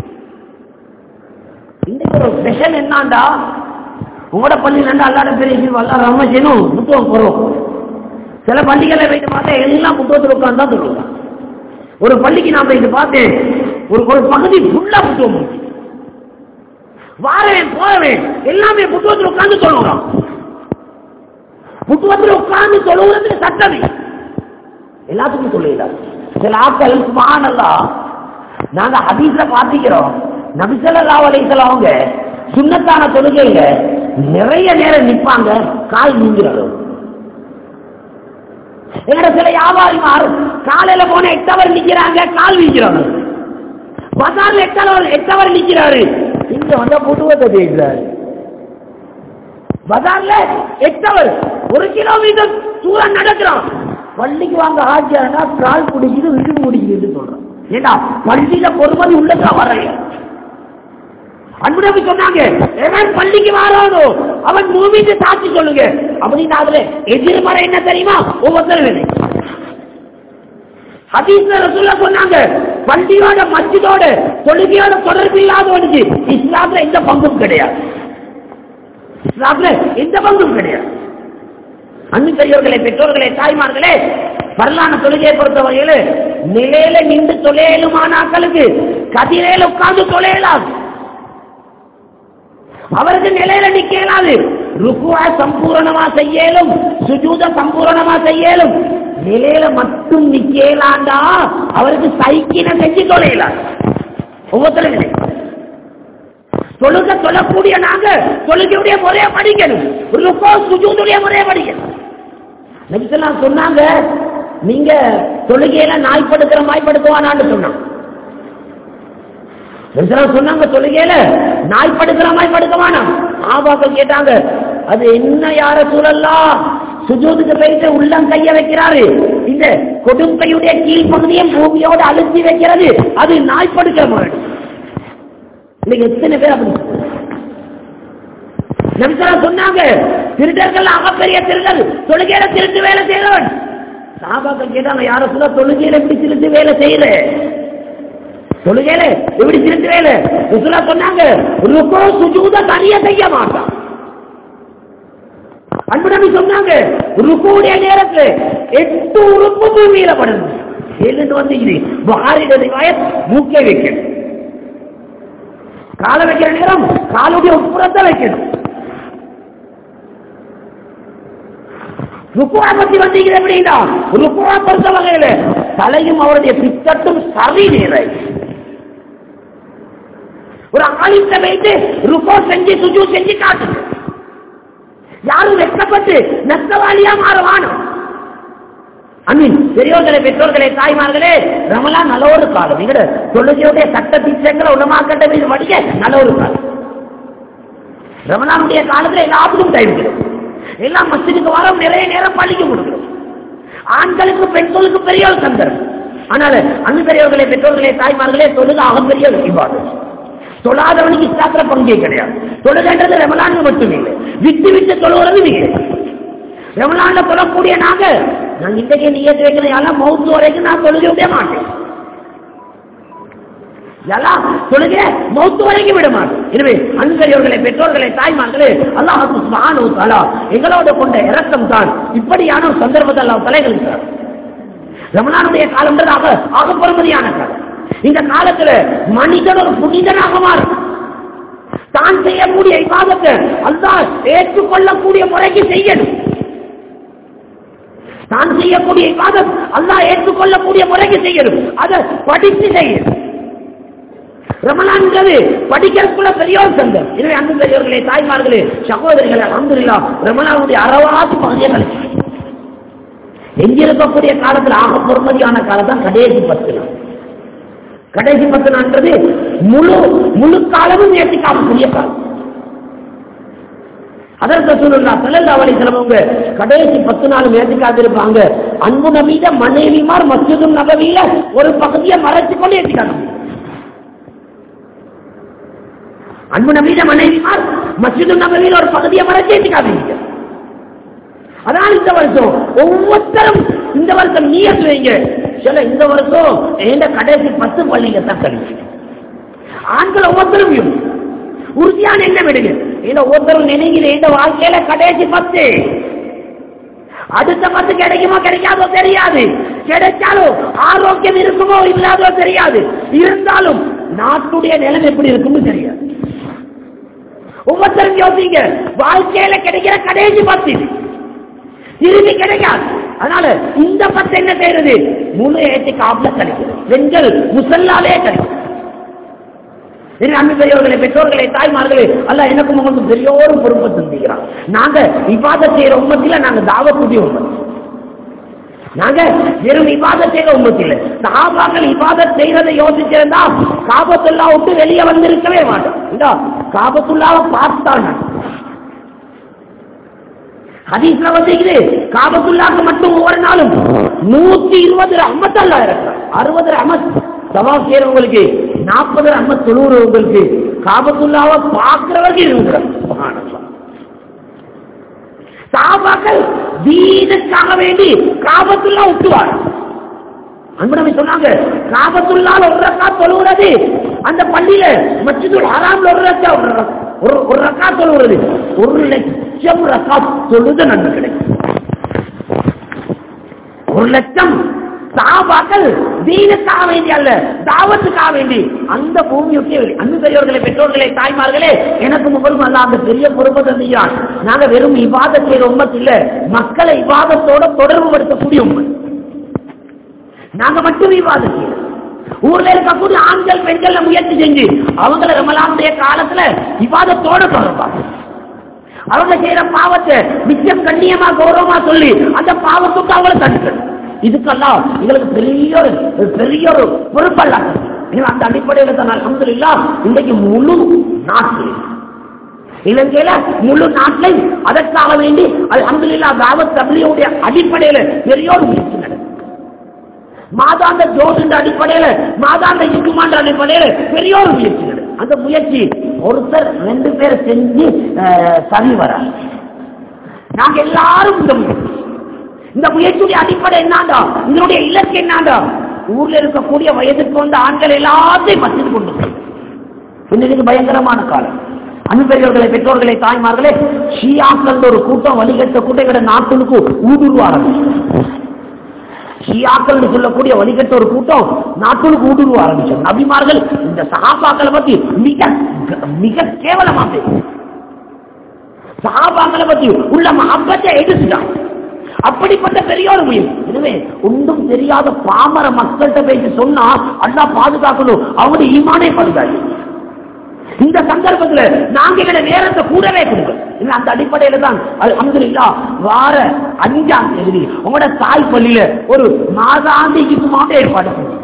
இன்னைக்கு ஒரு ஸ்பெஷல் என்னண்டா உங்களோட பள்ளி ரெண்டு அல்லாட பெரிய அல்லா ரம செய்யணும் புத்தகம் போறோம் சில பள்ளிகளை வைத்து பார்த்தா எல்லாம் புத்தகத்தில் உட்கார்ந்து தான் சொல்லுவாங்க ஒரு பள்ளிக்கு நான் போயிட்டு பார்த்தேன் ஒரு ஒரு பகுதி ஃபுல்லா புத்தகம் இருக்கு. வாரவேன் போறவேன் எல்லாமே புத்தகத்தில் உட்கார்ந்து சொல்லுறான் புத்தகத்தில் உட்கார்ந்து சொல்லுறதுக்கு சட்டம் இல்லை. எல்லாத்துக்கும் சொல்லிடாது சில ஆட்கள் சுமானல்லா நாங்க ஹதீஸ்ல பாத்திக்கிறோம் நபிசல்லா அலைசல அவங்க சுண்ணத்தான தொழுகையில நிறைய நேரம் நிப்பாங்க கால் நீங்கிற அளவு எங்கட சில வியாபாரிமார் காலையில போன எட்டவர் நிக்கிறாங்க கால் வீங்கிறாங்க பஜார்ல எட்டவர் எட்டவர் நிக்கிறாரு இங்க வந்தா புதுவத்தை தேய்க்கிறாரு பஜார்ல எட்டவர் ஒரு கிலோமீட்டர் தூரம் நடக்கிறான் பள்ளிக்கு வாங்க ஆஜியானா கால் பிடிக்குது விடு முடிக்குதுன்னு சொல்றான் ஏண்டா பள்ளியில பொறுமதி உள்ளதா வரல அன்புடவி சொன்னாங்க எவன் பள்ளிக்கு வாரானோ அவன் மூமிட்டு சாட்சி சொல்லுங்க அப்படின்னு அதுல எதிர்மறை என்ன தெரியுமா ஒவ்வொருத்தரும் ஹதீஸ்ல ரசூல்லா சொன்னாங்க பள்ளியோட மஸ்ஜிதோட தொழுகையோட தொடர்பு இல்லாதவனுக்கு இஸ்லாம்ல எந்த பங்கும் கிடையாது இஸ்லாம்ல எந்த பங்கும் கிடையாது அன்பு பெரியவர்களே பெற்றோர்களே தாய்மார்களே வரலான தொழுகையை பொறுத்தவரையில் நிலையில நின்று தொலையலுமானாக்களுக்கு கதிரையில உட்கார்ந்து தொலையலாம் அவருக்கு நிலையில நிக்க இயலாது ருக்குவா சம்பூரணமா செய்யலும் சுஜூத சம்பூரணமா செய்யலும் நிலையில மட்டும் நிக்கலாண்டா அவருக்கு சைக்கின செஞ்சு தொலையலாம் ஒவ்வொருத்தரும் நிலை தொழுக தொழக்கூடிய நாங்க தொழுகையுடைய முறையை படிக்கணும் ருக்கோ சுஜூதுடைய முறையை படிக்கணும் நபிசல்லாம் சொன்னாங்க நீங்க தொழுகையில நாய்ப்படுத்துற மாய்ப்படுத்துவானான்னு சொன்னாங்க நபிசல்லாம் சொன்னாங்க தொழுகையில நாய்ப்படுத்துற மாய்ப்படுத்துவானா ஆபாக்கள் கேட்டாங்க அது என்ன யார சூழல்லாம் சுஜூதுக்கு போயிட்டு உள்ளம் கைய வைக்கிறாரு இந்த கொடுங்கையுடைய கீழ்ப்பகுதியை பூமியோடு அழுத்தி வைக்கிறது அது நாய்ப்படுக்கிற மாதிரி இன்னைக்கு எத்தனை பேர் அப்படி நபிசரா சொன்னாங்க திருடர்கள் ஆகப்பெரிய திருடர் தொழுகையில திருட்டு வேலை செய்யறவன் சாபாக்கள் கேட்டாங்க யார சொல்ல தொழுகையில எப்படி திருட்டு வேலை செய்யற தொழுகையில எப்படி திருட்டு வேலை ரசூலா சொன்னாங்க ருக்கோ சுஜூத தனியா செய்ய மாட்டான் அன்பு நபி சொன்னாங்க ருக்குடைய நேரத்துல எட்டு உறுப்பு பூமியில படுது ஏழுன்னு வந்தீங்க புகாரிட ரிவாயத் மூக்கே வைக்கணும் காலை வைக்கிற நேரம் காலுடைய உட்புறத்தை வைக்கணும் ருக்குவா பத்தி வந்தீங்க எப்படின்னா ருக்குவா பொறுத்த வகையில தலையும் அவருடைய பித்தட்டும் சரி நிறை ஒரு ஆலித்த வைத்து ருக்கோ செஞ்சு சுஜு செஞ்சு காட்டுது யாரும் வெட்கப்பட்டு நஷ்டவாளியா மாறுவானோ அமீன் பெரியோர்களே பெற்றோர்களே தாய்மார்களே ரமலான் நல்ல ஒரு காலம் எங்கட தொழுகையுடைய சட்ட திட்டங்களை உணமாக்கட்ட மீது படிக்க நல்ல ஒரு காலம் ரமலானுடைய காலத்துல எல்லாத்துக்கும் டைம் கிடைக்கும் எல்லாம் மஸ்ஜிதுக்கு வரோம் நிறைய நேரம் பள்ளிக்கு கொடுக்கிறோம் ஆண்களுக்கு பெண்களுக்கு பெரிய ஒரு சந்தர்ப்பம் அதனால அன்பு பெரியவர்களே பெற்றோர்களே தாய்மார்களே தொழுக ஆகப்பெரிய இவ்வாறு தொழாதவனுக்கு இஸ்லாத்துல பங்கே கிடையாது தொழுகன்றது ரமலான் மட்டும் இல்லை விட்டு விட்டு தொழுகிறது இல்லை ரமலான்ல தொழக்கூடிய நாங்க நான் இன்றைக்கு நீயத்து வைக்கிறேன் மௌத்து வரைக்கும் நான் தொழுகை விட மாட்டேன் எல்லாம் தொழுக மௌத்து வரைக்கும் விட மாட்டேன் எனவே அன்பரியவர்களே பெற்றோர்களே தாய்மார்களே அல்லாஹு சுப்ஹானஹு வ தஆலா எங்களோட கொண்ட இரக்கம் தான் இப்படியான ஒரு சந்தர்ப்பத்தை அல்லாஹ் தலைகளுக்கிறார் ரமலானுடைய காலம்ன்றதாக ஆக பெருமதியான காலம் இந்த காலத்துல மனிதன் ஒரு புனிதனாக மாறும் தான் செய்யக்கூடிய விவாதத்தை அல்லாஹ் ஏற்றுக்கொள்ளக்கூடிய முறைக்கு செய்யணும் தான் செய்யக்கூடிய விவாதம் அல்லாஹ் ஏற்றுக்கொள்ளக்கூடிய முறைக்கு செய்யணும் அதை படித்து செய்யணும் ரமலான்கிறது படிக்கிறதுக்குள்ள பெரிய ஒரு சந்தம் எனவே அன்பு பெரியவர்களே தாய்மார்களே சகோதரிகளே அன்புல்லா ரமலானுடைய அறவாசி பகுதியை கழிச்சு எங்கிருக்கக்கூடிய காலத்தில் ஆக பொறுமதியான காலம் தான் கடைசி பத்து நாள் கடைசி பத்து நாள்ன்றது முழு முழு காலமும் ஏற்றிக்காமக்கூடிய காலம் அதற்கு சொல்லுங்களா செல்லல்லா வழி சிலவங்க கடைசி பத்து நாள் ஏற்றிக்காது இருப்பாங்க அன்பு நபீத மனைவிமார் மஸ்ஜிதும் நபவியில ஒரு பகுதியை மறைச்சு கொண்டு ஏற்றிக்காங்க அன்பு நபீன மனைவிமார் மஸ்ஜிது நபவியில் ஒரு பகுதியை மறைச்சேச்சுக்காதீங்க அதான் இந்த வருஷம் ஒவ்வொருத்தரும் இந்த வருஷம் நீ வைங்க சில இந்த வருஷம் எந்த கடைசி பத்து பள்ளிங்க தான் கழிச்சு ஆண்கள் ஒவ்வொருத்தரும் உறுதியான என்ன விடுங்க இந்த ஒவ்வொருத்தரும் நினைக்கிற இந்த வாழ்க்கையில கடைசி பத்து அடுத்த பத்து கிடைக்குமோ கிடைக்காதோ தெரியாது கிடைச்சாலும் ஆரோக்கியம் இருக்குமோ இல்லாதோ தெரியாது இருந்தாலும் நாட்டுடைய நிலைமை எப்படி இருக்கும்னு தெரியாது ஒவ்வொருத்தரும் யோசிங்க வாழ்க்கையில கிடைக்கிற கடைசி பத்து திரும்பி கிடைக்காது அதனால இந்த பத்து என்ன செய்யறது முழு ஏற்றி காப்புல கிடைக்கும் பெண்கள் முசல்லாலே கிடைக்கும் சரி அன்பு பெரியவர்களே பெற்றோர்களே தாய்மார்களே அல்ல எனக்கும் உங்களுக்கு பெரிய ஒரு பொறுப்பை தந்திக்கிறான் நாங்க இவாத செய்யற உண்மத்தில நாங்க தாவக்கூடிய உண்மை நாங்க வெறும் இவாத செய்யற உண்மத்தில் சாபாக்கள் இவாத செய்யறதை யோசிச்சிருந்தா காபத்துல்லா விட்டு வெளியே வந்திருக்கவே மாட்டோம் இந்தா காபத்துல்லாவை பார்த்தான் ஹதீஸ்ல வந்திருக்குது காபத்துல்லாக்கு மட்டும் ஒவ்வொரு நாளும் நூத்தி இருபது ரஹமத்தல்லா இருக்கிறார் அறுபது ரஹமத் சவா செய்யறவங்களுக்கு நாற்பது ரஹமத் தொழுகிறவங்களுக்கு காபத்துல்லாவை பார்க்கிறவர்கள் இருக்கிறார் சுப்ஹானல்லாஹ். சாபாக்கள் தீனுக்காக வேண்டி காபத்துல்லா விட்டுவார் அன்புடமை சொன்னாங்க காபத்துள்ளால் ஒரு ரக்கா தொழுகிறது அந்த பள்ளியில மச்சிதுல் ஹராம்ல ஒரு ரக்கா ஒரு ரக்கா- ஒரு ஒரு ரக்கா தொழுகிறது ஒரு லட்சம் ரக்கா தொழுது நன்மை கிடைக்கும் ஒரு லட்சம் சாபாக்கள் தீனுக்காக வேண்டி அல்ல தாவத்துக்காக வேண்டி அந்த பூமியுக்கே வெளி- அன்பு பெரியவர்களே பெற்றோர்களே தாய்மார்களே எனக்கு முகரும் அல்ல அந்த பெரிய பொறுப்பை தந்தியான் நாங்க வெறும் இவாதத் செய்யற உம்மத் இல்ல மக்களை இவாதத்தோட தொடர்பு படுத்தக்கூடிய உண்மை நாங்க மட்டும் விவாதம் செய்யறோம் ஊர்ல இருக்கக்கூடிய ஆண்கள் பெண்கள் முயற்சி செஞ்சு அவங்கள ரமலானுடைய காலத்துல விவாதத்தோட தொடர்பாங்க அவங்க செய்யற பாவத்தை மிச்சம் கண்ணியமா கௌரவமா சொல்லி அந்த பாவத்துக்கு அவங்கள தடுக்கணும் இதுக்கெல்லாம் எங்களுக்கு பெரிய ஒரு பெரிய ஒரு பொறுப்பல்ல எனவே அந்த அடிப்படையில் தான் அல்ஹம்துலில்லாஹ் இன்றைக்கு முழு நாட்டில் இலங்கையில முழு நாட்டில் அதற்காக வேண்டி அல்ஹம்துலில்லாஹ் தாவத் தப்லீகுடைய அடிப்படையில பெரிய ஒரு முயற்சி நடக்குது மாதாந்த ஜோதின்ற அடிப்படையில மாதாந்த இக்குமான்ற அடிப்படையில பெரிய ஒரு முயற்சி நடக்குது. அந்த முயற்சி ஒருத்தர் ரெண்டு பேர் செஞ்சு அஹ், சரி வர நாங்க எல்லாரும் இந்த முயற்சி இந்த முயற்சியுடைய அடிப்படை என்னண்டா இதனுடைய இலக்கு என்னண்டா ஊர்ல இருக்கக்கூடிய வயதுக்கு வந்த ஆண்கள் எல்லாத்தையும் பற்றி கொண்டு போய் இன்னைக்கு பயங்கரமான காலம் அன்பெரியவர்களை பெற்றோர்களை தாய்மார்களே ஷியாக்கள் ஒரு கூட்டம் வழிகட்ட கூட்டம் எங்கட நாட்டுக்கு ஊடுருவார்கள் ஷியாக்கள் சொல்லக்கூடிய வழிகட்ட ஒரு கூட்டம் நாட்டுக்கு ஊடுருவ ஆரம்பிச்சோம் நபிமார்கள் இந்த சகாபாக்களை பத்தி மிக மிக கேவலமா பேசு சகாபாக்களை பத்தி உள்ள மகப்பத்தை எடுத்துட்டான் அப்படிப்பட்ட பெரிய ஒரு முயற்சி எனவே ஒன்றும் தெரியாத பாமர மக்கள்கிட்ட பேசி சொன்னா அல்லா பாதுகாக்கணும் அவங்களுடைய ஈமானே பாதுகாக்கு இந்த சந்தர்ப்பத்துல நாங்க எங்களை நேரத்தை கூடவே கொடுங்க இல்ல அந்த அடிப்படையில தான் அல்ஹம்துலில்லா வார அஞ்சாம் தேதி உங்களோட தாய் பள்ளியில ஒரு மாதாந்தி இஜித்துமாவோட ஏற்பாடு செஞ்சு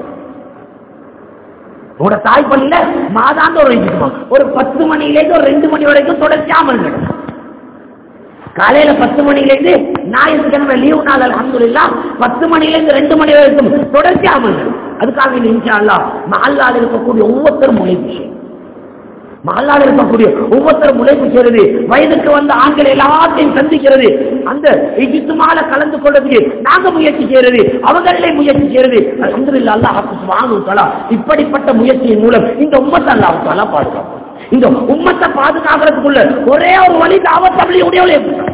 உங்களோட தாய் பள்ளியில மாதாந்த ஒரு இஜித்துமா ஒரு பத்து மணியிலேருந்து ஒரு ரெண்டு மணி வரைக்கும் தொடர்ச்சியாமல் நடக்கும் காலையில பத்து மணியிலேருந்து ஞாயிற்றுக்கிழமை லீவு நாள் அலமதுல்லா பத்து மணியிலேருந்து ரெண்டு மணி வரைக்கும் தொடர்ச்சியாமல் நடக்கும். அதுக்காக இந்த இன்ஷா அல்லாஹ் மஹல்லால் இருக்கக்கூடிய ஒவ்வொருத்தரும் முளைப்பு செய்யும் மகளால் இருக்கக்கூடிய ஒவ்வொருத்தரும் உழைப்பு செய்யறது வயதுக்கு வந்த ஆண்கள் எல்லாத்தையும் சந்திக்கிறது அந்த இஜித்துமால கலந்து கொள்றதுக்கு நாங்க முயற்சி செய்யறது அவங்களே முயற்சி செய்யறது அல்ஹம்துலில்லாஹ் அல்லாஹ் சுப்ஹானஹு தஆலா இப்படிப்பட்ட முயற்சியின் மூலம் இந்த உம்மத்தை அல்லாஹ் தஆலா பாதுகாக்கும் இந்த உம்மத்தை பாதுகாக்கிறதுக்குள்ள ஒரே ஒரு வழி தாவத் தப்லீகுடைய உழைப்பு தான்.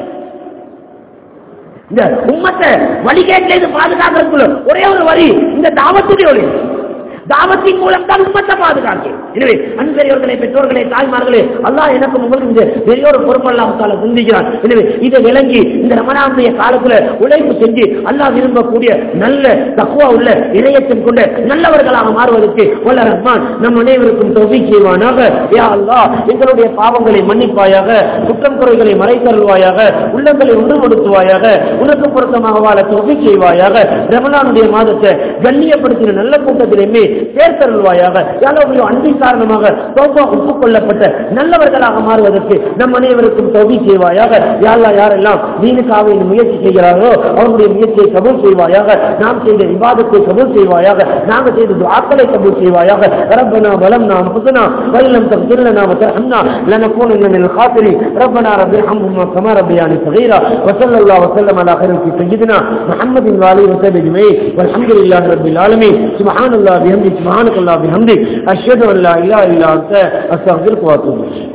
இந்த உம்மத்தை வழிகேட்டில இருந்து பாதுகாக்கிறதுக்குள்ள ஒரே ஒரு வழி இந்த தாவத்துடைய உழைப்பு தாவத்தின் மூலம் தான் உம்மத்தை பாதுகாக்கு எனவே அன்பெரியவர்களே பெற்றோர்களே தாய்மார்களே அல்லாஹ் எனக்கு உங்களுக்கு இந்த பெரிய ஒரு பொறுப்பல்லாமத்தால சிந்திக்கிறான் எனவே இதை விளங்கி இந்த ரமணாவுடைய காலத்துல உழைப்பு செஞ்சு அல்லாஹ் விரும்பக்கூடிய நல்ல தக்குவா உள்ள இணையத்தின் கொண்ட நல்லவர்களாக மாறுவதற்கு வல்ல ரஹ்மான் நம் அனைவருக்கும் தொகை செய்வானாக யா அல்லாஹ் எங்களுடைய பாவங்களை மன்னிப்பாயாக குற்றம் குறைகளை மறைத்தருள்வாயாக உள்ளங்களை ஒன்றுபடுத்துவாயாக உனக்கு பொருத்தமாக வாழ தொகை செய்வாயாக ரமணானுடைய மாதத்தை கண்ணியப்படுத்தின நல்ல கூட்டத்திலுமே சேர்த்தருள்வாயாக யாரோடைய அன்பின் காரணமாக தௌபா ஒப்புக்கொள்ளப்பட்ட நல்லவர்களாக மாறுவதற்கு நம் அனைவருக்கும் தௌபி செய்வாயாக யாரா யாரெல்லாம் தீனுக்காக இந்த முயற்சி செய்கிறார்களோ அவருடைய முயற்சியை கபூல் செய்வாயாக நாம் செய்த விவாதத்தை கபூல் செய்வாயாக நாங்கள் செய்த துஆக்களை கபூல் செய்வாயாக ربنا ظلمنا انفسنا وان لم تغفر لنا وترحمنا لنكونن من الخاسرين ربنا رب ارحمهما كما ربياني صغيرا وصلى الله وسلم على خير في سيدنا محمد وعلى اله وصحبه اجمعين والحمد لله رب العالمين سبحان الله بحمده سبحانك الله بحمدك اشهد ان لا اله الا انت استغفرك واتوب اليك